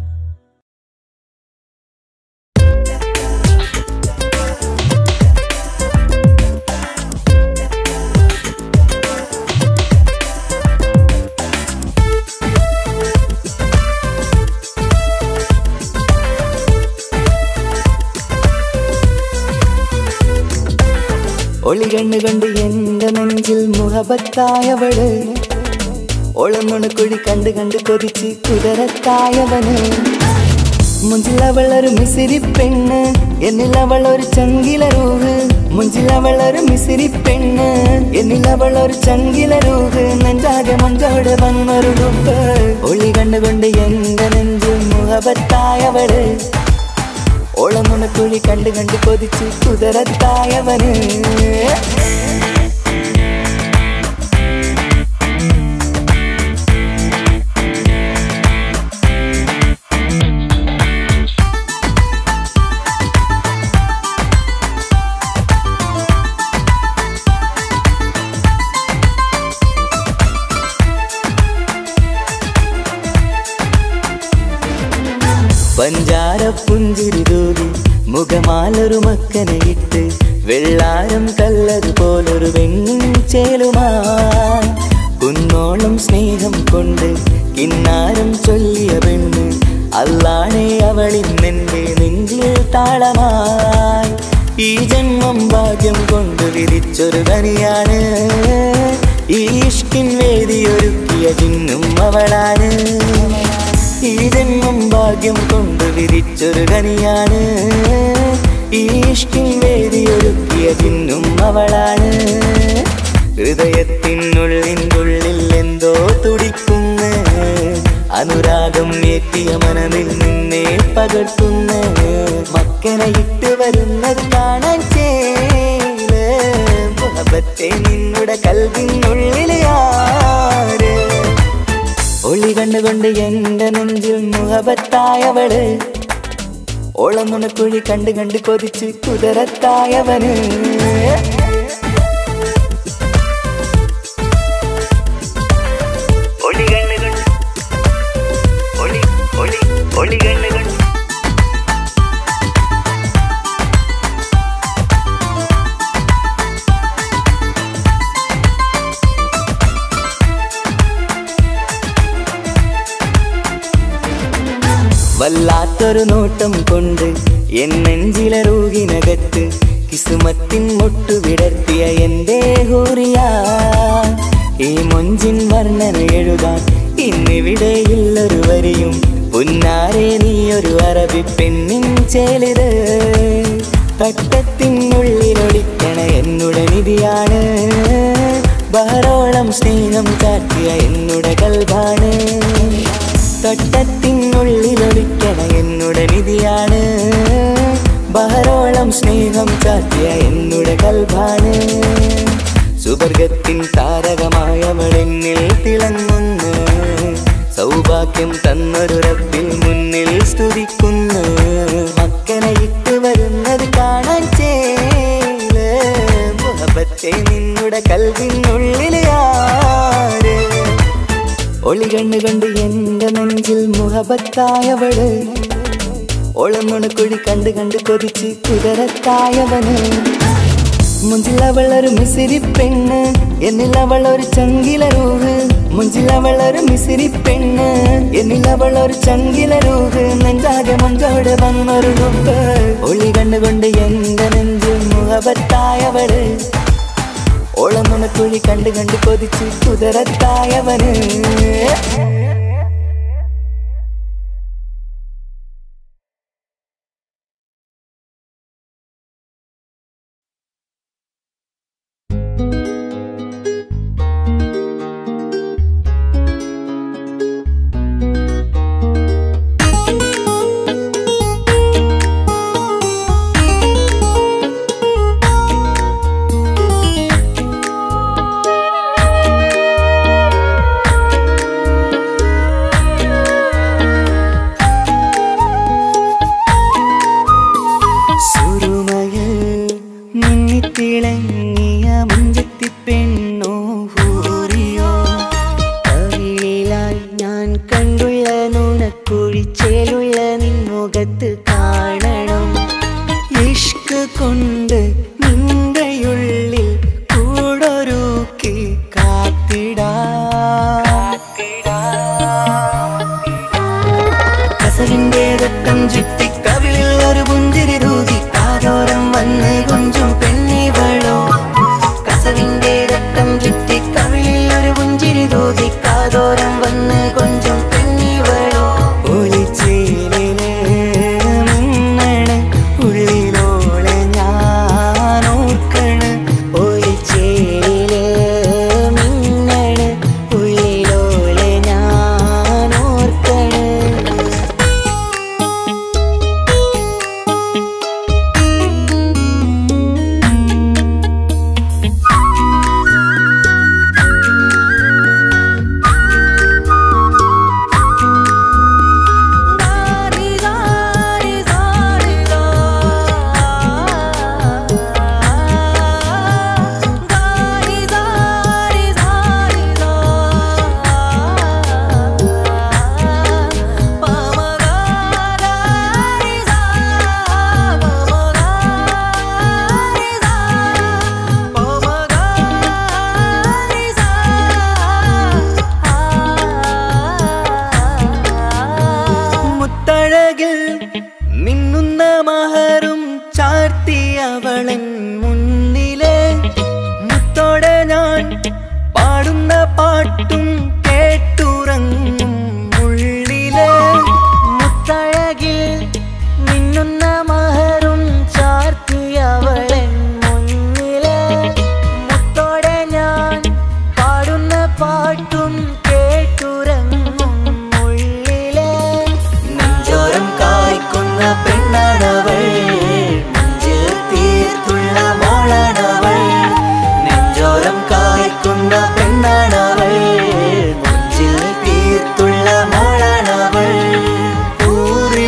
ഒളി കണ്ണു കണ്ട് എന്റെ നെഞ്ചിൽ മുഹബത്തായവള് ഒളന്നുണക്കുഴി കണ്ട് കണ്ട് കൊതിച്ച് കുതിരത്തായവന് മുഞ്ചിൽ അവൾ ഒരു മിസിരി പെണ്ണ് എന്നിൽ അവൾ ഒരു ചങ്കില രൂഹ് മുഞ്ചിൽ അവൾ ഒരു മിസിരി പെണ്ണ് എന്നിൽ അവൾ ഒരു ചങ്കില രൂഹ് നെഞ്ചാകെ മഞ്ചോട് വന്നൊരു ഡുബ് ഒളി കണ്ടുകൊണ്ട് എന്റെ നെഞ്ചിൽ മുഹബത്തായവള് ഓളമുണക്കുഴി കണ്ട് കണ്ട് കൊതിച്ച് കുതിരത്തായവന് പഞ്ചാര പുഞ്ചിരി തൂകി മുഖമാലൊരു മക്കനെ ഇട്ട് വെള്ളാരം കല്ലതുപോലൊരു വെണ്ണിൻ ചേലുമായി കുന്നോളം സ്നേഹം കൊണ്ട് കിന്നാരം ചൊല്ലിയ പെണ്ണ് അല്ലാണേ അവളിന്നെന്റെ നെഞ്ചിൽ താളമായി ഈ ജന്മം ഭാഗ്യം കൊണ്ട് വിരിച്ചൊരു കനിയാണ് ഈ ഇഷ്കിൻ വേദിയൊരുക്കിയ ജിന്നും അവളാണ് ഈ ജന്മം ഭാഗ്യം കൊണ്ട് വിരിച്ചൊരു കനിയാണ് ഈ ഇഷ്കിൻ വേദിയൊരുക്കിയ ജിന്നും അവളാണ് ഹൃദയത്തിനുള്ളിനുള്ളിൽ എന്തോ തുടിക്കുന്ന അനുരാഗം ഏറ്റിയ മനമിൽ നിന്നെ പകർത്തുന്ന മക്കനെ ഇട്ട് വരുന്നത് കാണാൻ ചേല് മുഹബത്തെ നിന്നുടെ കൽവിനുള്ളിൽ ആര് ഒളി കണ്ടുകൊണ്ട് എന്റെ നെഞ്ചിൽ മുഹബത്തായവള് ഓളം നുണക്കുഴി കണ്ട് കണ്ട് കൊതിച്ച് കുതിരത്തായവന് ഒളി കണ്ണുകൾ ഒളി ഒളി ഒളി കണ്ണുകൾ വല്ലാത്തൊരു നോട്ടം കൊണ്ട് എൻ നെഞ്ചിലെ റൂഹിനകത്ത് കിസുമത്തിൻ മുട്ടു വിടർത്തിയ എന്റെ ഹൂറിയ ഈ മൊഞ്ചിൻ വർണ്ണന എഴുതാൻ ഇന്നിവിടെയുള്ളൊരു വരിയും പുന്നാരെ നീയൊരു അറബി പെണ്ണിൻ ചേലിത് തട്ടത്തിനുള്ളിലൊളിക്കണ എന്നുടെ നിധിയാണ് ബഹറോളം സ്നേഹം കാട്ടിയ എന്നുടെ കൽഭാണ് തട്ടത്തിനുള്ളിലൊളിക്കണ എന്നുടെ നിധിയാണ് ബഹറോളം സ്നേഹം കാട്ടിയ എന്നുടെ കൽഭാണ് സുവർഗത്തിൻ താരകമായവളെന്നിൽ തിളങ്ങുന്നു സൗഭാഗ്യം തന്നൊരു റബ്ബിൽ മുന്നിൽ സ്തുതിക്കുന്നു മക്കനെ ഇട്ട് വരുന്നത് കാണാൻ ചേല് മുഹബത്തെ നിന്നുടെ കൽവിനുള്ളിൽ ആര് ഒളി കണ്ണു കണ്ട് എന്റെ നെഞ്ചിൽ മുഹബത്തായവള് ഒളമുണക്കുഴി കണ്ട് കണ്ട് കൊതിച്ച് കുതിരത്തായവന് മുഞ്ചിൽ അവൾ ഒരു മിസിരി പെണ്ണ് എന്നിൽ അവൾ ഒരു ചങ്കില രൂഹ് മുഞ്ചിൽ അവൾ ഒരു മിസിരി പെണ്ണ് എന്നിൽ അവൾ ഒരു ചങ്കില രൂഹ് നെഞ്ചാകെ മഞ്ചോട് വന്നൊരു ലുക്ക് ഒളി കണ്ടുകൊണ്ട് എന്റെ നെഞ്ചിൽ മുഹബത്തായവള് ഓളമുണക്കുഴി കണ്ട് കണ്ട് കൊതിച്ച് കുതിരത്തായവന് സുരുമയിൽ മിന്നിത്തിളങ്ങിയ മുഞ്ചത്തി പെണ്ണോ ഹൂറിയോ കവിളിലായി ഞാൻ കണ്ടുള്ള നുണക്കുഴിച്ചേലുള്ള നിൻമുഖത്ത് കാണണം ഇഷ്ക് കൊണ്ട് നിന്റെയുള്ളിൽ കൂടൊരുക്കി കാത്തിടാ കസവിന്റെ രക്തം ചുറ്റി കവിളിൽ ഒരു പുഞ്ചിരി തൂതി കാതോരം വന്ന് കൊഞ്ചും പെണ്ണിവളോ പാട്ടും കേട്ടുറങ്ങും ഉള്ളിലെ മുത്തഴകിൽ മിന്നുന്ന മഹറും ചാർത്തിയവളൻ മുന്നിലെ മുത്തോടെ ഞാൻ പാടുന്ന പാട്ടും കേട്ടുറങ്ങും ഉള്ളിലെ നെഞ്ചോരം കായ്ക്കുന്ന പെണ്ണാണവൾ നെഞ്ചിൽ തീർത്തുള്ള മോളാണവൾ നെഞ്ചോരം കായ്ക്കുന്ന പെണ്ണാണവൾ നെഞ്ചിൽ തീർത്തുള്ള മോളാണവൾ ഊറി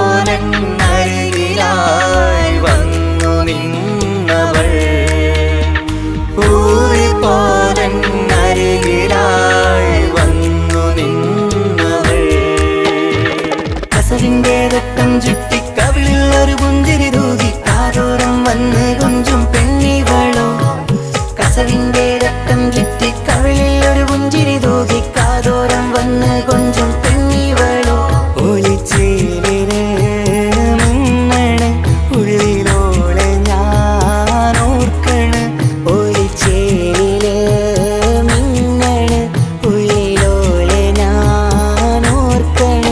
പോലരികിലായി വന്നു നിന്നവൾ ഊറി പോലരികിലായി വന്നു നിന്നവൾ കസവിന്റെ രക്തം ചുറ്റി കവിളിൽ ഒരു പുഞ്ചിരി തൂകി കാതോരം വന്ന് കൊഞ്ചും പെണ്ണിവളോ കസവിന്റെ രക്തം ചുറ്റി കവിളിൽ ഒരു പുഞ്ചിരി തൂകി കാതോരം വന്ന് കൊഞ്ചും പെണ്ണിവളോ ഒളിച്ചേലിന് മുന്നണ് ഉള്ളിലോളെ ഞാൻ ഓർക്കണ് ഒളിച്ചേലില് മിന്നണ് ഉള്ളിലോളെ ഞാൻ ഓർക്കണ്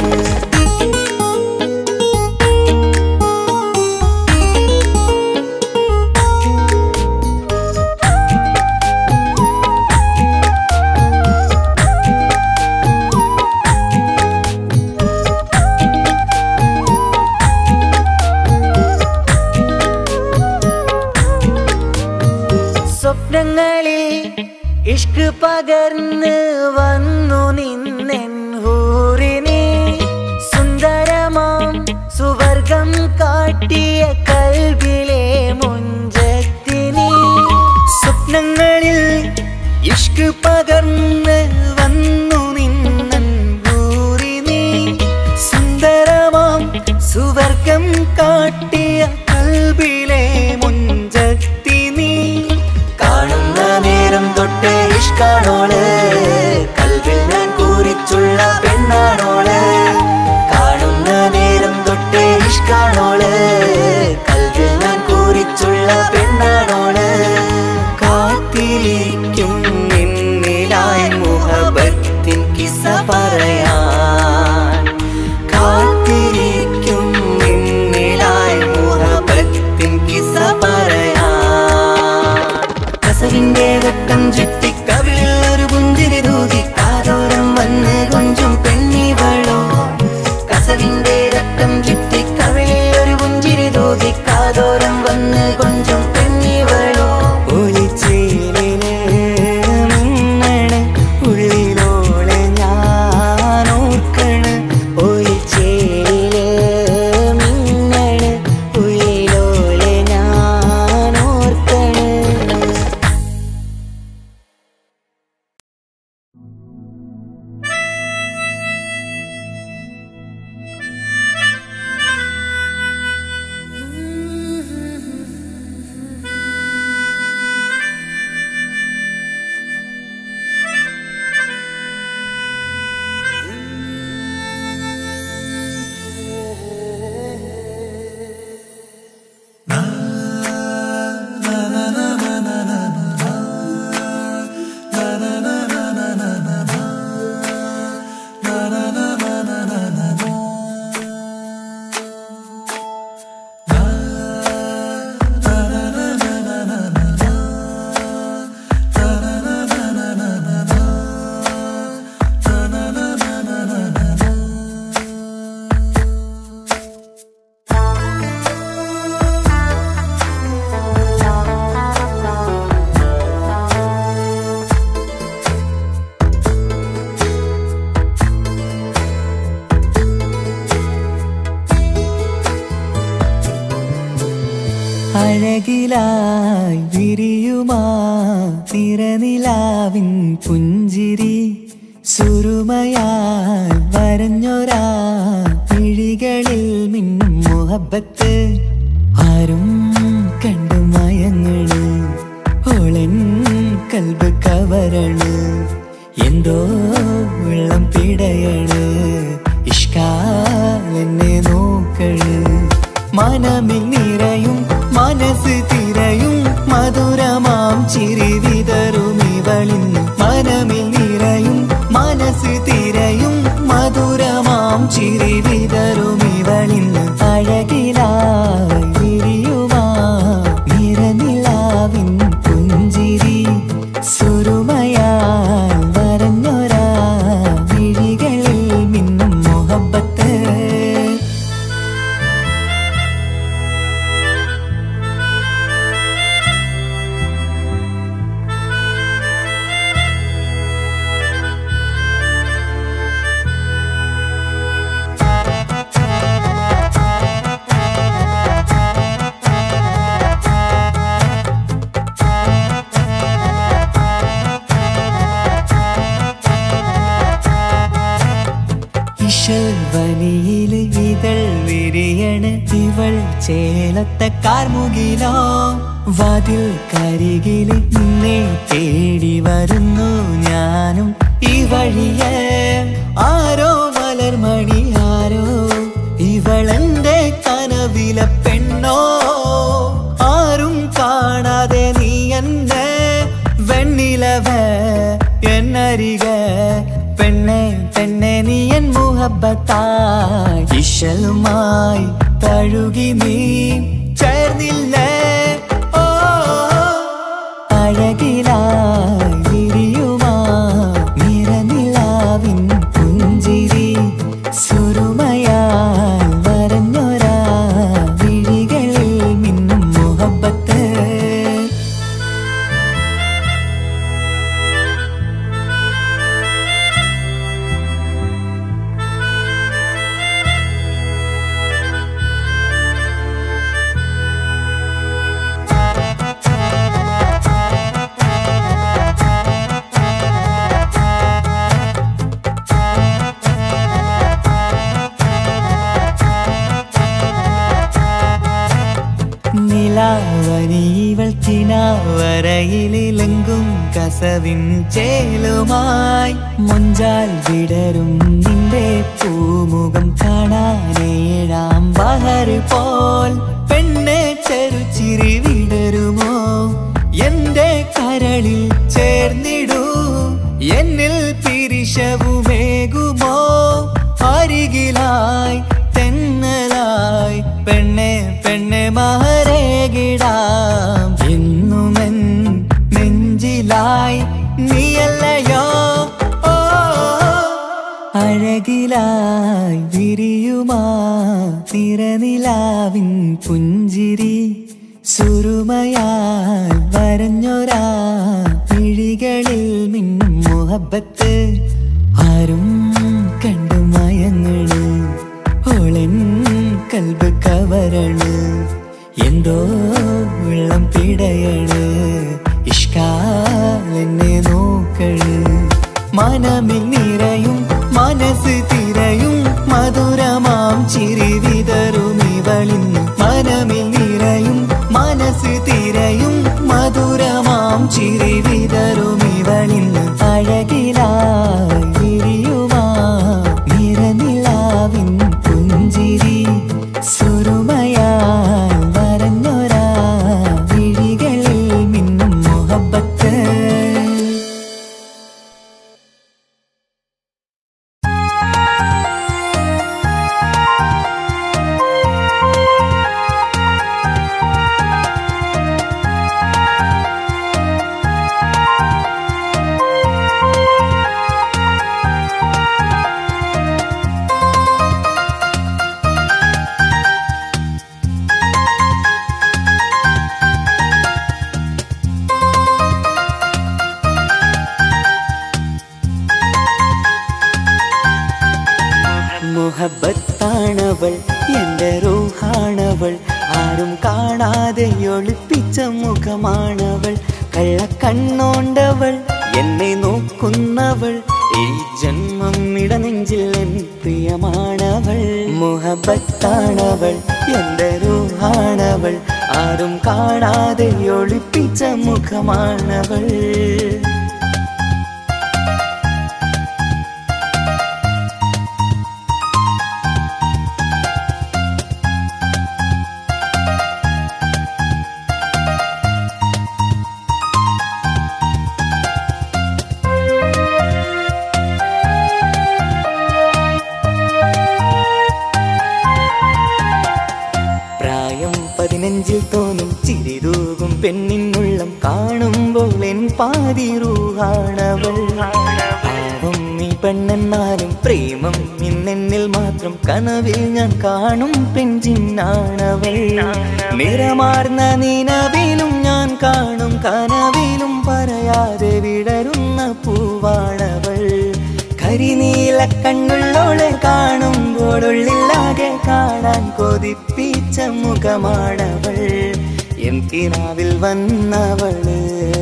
സ്വപ്നങ്ങളിൽ ഇഷ്ക് പകർന്ന് വന്നു നിന്നെൻ ഹൂറിനെ സുന്ദരമാം സുവർഗം കാട്ടിയ കൽബിലെ മുഞ്ചത്തിനെ സ്വപ്നങ്ങളിൽ ഇഷ്ക് പകർന്ന് വന്നു നിന്നൻ ഹൂറിനെ സുന്ദരമാം സുവർഗം കാട്ടിയ കൽബിലെ മുഞ്ചത്തി നീ കാണുന്ന നേരം തൊട്ട് ഇഷ്കാണോള് കൽവിൽ ഞാൻ കൂറിച്ചുള്ള പെണ്ണാണോള് കാണുന്ന നേരം തൊട്ട് ഇഷ്കാണോള് കൽവിൽ ഞാൻ കൂറിച്ചുള്ള പെണ്ണാണോള് കാത്തിരിക്കും നിന്നിലായി മുഹബത്തിൻ കിസ പറയാൻ കാത്തിരിക്കും നിന്നിലായി മുഹബത്തിൻ കിസ പറയാൻ കസവിന്റെ ഘട്ടം ചുറ്റി കവിളിൽ ഒരു പുഞ്ചിരി തൂകി കാതോരം വന്ന് കൊഞ്ചും പെണ്ണിവളോ കസവിന്റെ രക്തം ചുറ്റി കവിളിൽ ഒരു പുഞ്ചിരി തൂകി കാതോരം വന്ന് കൊഞ്ചും പെണ്ണിവളോ ഒളിച്ചേലിന് മിന്നണ് ഉള്ളിലോളെ ഞാൻ ഓർക്കണ് ഒളിച്ചേലില് മിന്നണ് ഉള്ളിലോളെ ഞാൻ ഓർക്കണ് അഴകിലായി വിരിയുമാ തിരനിലാവിൻ പുഞ്ചിരി സുരുമയാൽ വരഞ്ഞൊരാ വിഴികളിൽ മിന്നും മുഹബത്ത് ആരും കണ്ടു മയങ്ങള് ഓളൻ കൽബ് കവരണ് എന്തോ വെള്ളം പിടയണ് ഇഷ്കാലെന്നെ നോക്കള് മനമിൽ നിറയും മനസ്സ് തിരയും മധുരമാം ചിരി വിതറും ഇവളിൻ മനമിൽ നിറയും മനസ്സ് തിരയും മധുരമാം ചിരി വിതറും ഇവളിന്ന് അഴകിലായി വിരിയുമാ നിറനിലാവിൻ പുഞ്ചിരി സുരുമയാൽ വരഞ്ഞൊരാ വിഴികളിൽ മിന്നും മുഹബത്ത് ഇഷൽവനിയില് ഇതൾ വിരിയണ് ഇവൾ ചേലത്തെ കാർമുകിലോ വാതിൽ കരികില് നിന്നെ തേടി വരുന്നു ഞാനും ഈ വഴിയെ ആരോ മലർമണി ആരോ ഇവളെന്റെ കനവിലെ പെണ്ണോ ആരും കാണാതെ നീ എന്നെ വെണ്ണിലവ എന്നരിക പെണ്ണെ പെണ്ണെ നീ എൻ മുഹബത്തായി ഇശലുമായി തഴുകി നീ ചേർന്നില്ലേ ഓ അഴകിലായി വിരിയുമാ നിറനിലാവിൻ പുഞ്ചിരി സുരുമയാൽ വരഞ്ഞൊരാ വിഴികളിൽ മിന്നും മുഹബത്ത് നിലാവനീവൾ കിനാവരയിലെങ്കും കസവിൻ ചേലുമായി മുഞ്ചാൽ വിടരും നിന്റെ പൂമുഖം കാണാനേഴാം ബഹർ പോൽ പെണ്ണെ ചെറുചിരി വിടരുമോ എന്റെ കരളിൽ ചേർന്നിടൂ എന്നിൽ പിരിശവുമേകുമോ അരികിലായി തെന്നലായി പെണ്ണെ പെണ്ണെ മഹരേകിടാം എന്നുമെൻ നെഞ്ചിലായി നീയല്ലയോ ഓ അഴകിലായി വിരിയുമാ തിരനിലാവിൻ പുഞ്ചിരി സുരുമയാൽ വരഞ്ഞൊരാ വിഴികളിൽ മിന്നും മുഹബത്ത് ആരും കണ്ടു മയങ്ങള് ഓളൻ കൽബ് കവരണ് എന്തോ വെള്ളം പിടയണ് ഇഷ്കാലെന്നെ നോക്കള് മനമിൽ നിറയും മനസ്സ് തിരയും മധുരമാം ചിരി വിതറും ഇവളിന്ന് മനമിൽ നിറയും മനസ്സ് തിരയും മധുരമാം ചിരി വിതറും ഇവളിന്ന് അഴകിലായി വിരിയുമാ നിറനിലാവിൻ പുഞ്ചിരി സുരുമയാൽ വരഞ്ഞൊരാ വിഴികളിൽ മിന്നും മുഹബത്ത് മുഹബത്താണവൾ എന്റെ റൂഹാണവൾ ആരും കാണാതെ ഒളിപ്പിച്ച മുഖമാണവൾ കള്ളക്കണ്ണോണ്ടവൾ എന്നെ നോക്കുന്നവൾ ഈ ജന്മം ഇടനെഞ്ചിൽ എൻ പ്രിയമാണവൾ മുഹബത്താണവൾ എന്റെ റൂഹാണവൾ ആരും കാണാതെ ഒളിപ്പിച്ച മുഖമാണവൾ പെണ്ണിനുള്ളം കാണുമ്പോൾ എൻ പാതി റൂഹാണവൾ പാവം ഈ പെണ്ണെന്നാലും പ്രേമം ഇന്നെന്നിൽ മാത്രം കനവിൽ ഞാൻ കാണും പെഞ്ചിന്നാണവൾ നിറമാർന്ന നിലവിലും ഞാൻ കാണും കനവിലും പറയാതെ വിടരുന്ന പൂവാണവൾ കരിനീല കണ്ണുള്ളോളെ കാണുമ്പോഴുള്ളില്ലാകെ കാണാൻ കൊതിപ്പിച്ച മുഖമാണവൾ എൻ കിനാവിൽ വന്നവള്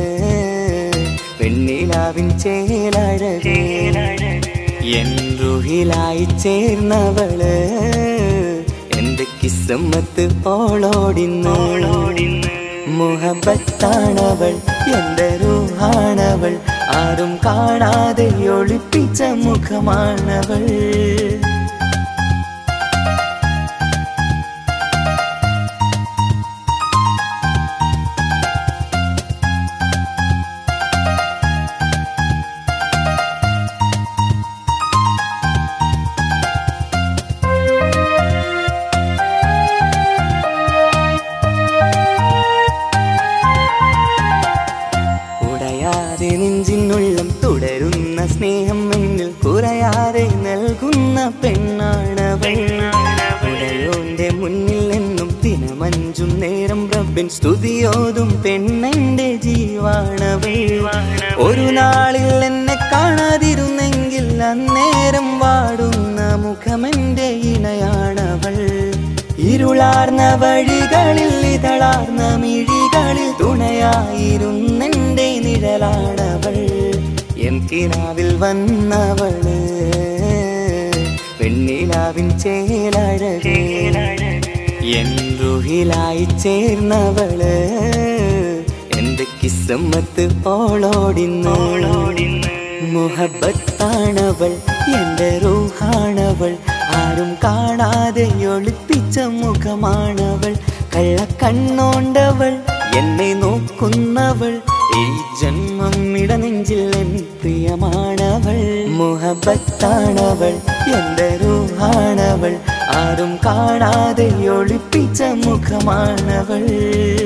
പെണ്ണിലാവിൻ ചേലഴകേ എൻ റുഹിലായി ചേർന്നവള് എന്റെ കിസ്സമ്മത്ത് ഓളോടിന്നോളോടിന്ന് മുഹബത്താണവൾ എന്റെ റൂഹാണവൾ ആരും കാണാതെ ഒളിപ്പിച്ച മുഖമാണവൾ ഉടയാതെ നെഞ്ചിനുള്ളം തുടരുന്ന സ്നേഹം എന്നിൽ കുറയാതെ നൽകുന്ന പെണ്ണാണവൾ ഉടയോന്റെ മുന്നിൽ എന്നും ദിനമഞ്ചും നേരം റബ്ബിൻ സ്തുതിയോതും പെണ്ണെന്റെ ജീവാണവൾ ഒരു നാളിൽ എന്നെ കാണാതിരുന്നെങ്കിൽ അന്നേരം വാടുന്ന മുഖമെന്റെ ഇണയാണവൾ ഇരുളാർന്ന വഴികളിൽ ഇതളാർന്ന മിഴികളിൽ തുണയായിരുന്നെന്റെ നിഴലാണവൾ എൻ കിനാവിൽ വന്നവള് പെണ്ണിലാവിൻ ചേലഴകേ എൻ റുഹിലായി ചേർന്നവള് എന്റെ കിസ്സമ്മത്ത് ഓളോടിന്നോളോടിന്ന് മുഹബത്താണവൾ എന്റെ റൂഹാണവൾ ആരും കാണാതെ ഒളിപ്പിച്ച മുഖമാണവൾ കള്ളക്കണ്ണോണ്ടവൾ എന്നെ നോക്കുന്നവൾ ഈ ജന്മം ഇടനെഞ്ചിൽ എൻ പ്രിയമാണവൾ മുഹബത്താണവൾ എന്റെ റൂഹാണവൾ ആരും കാണാതെ ഒളിപ്പിച്ച മുഖമാണവൾ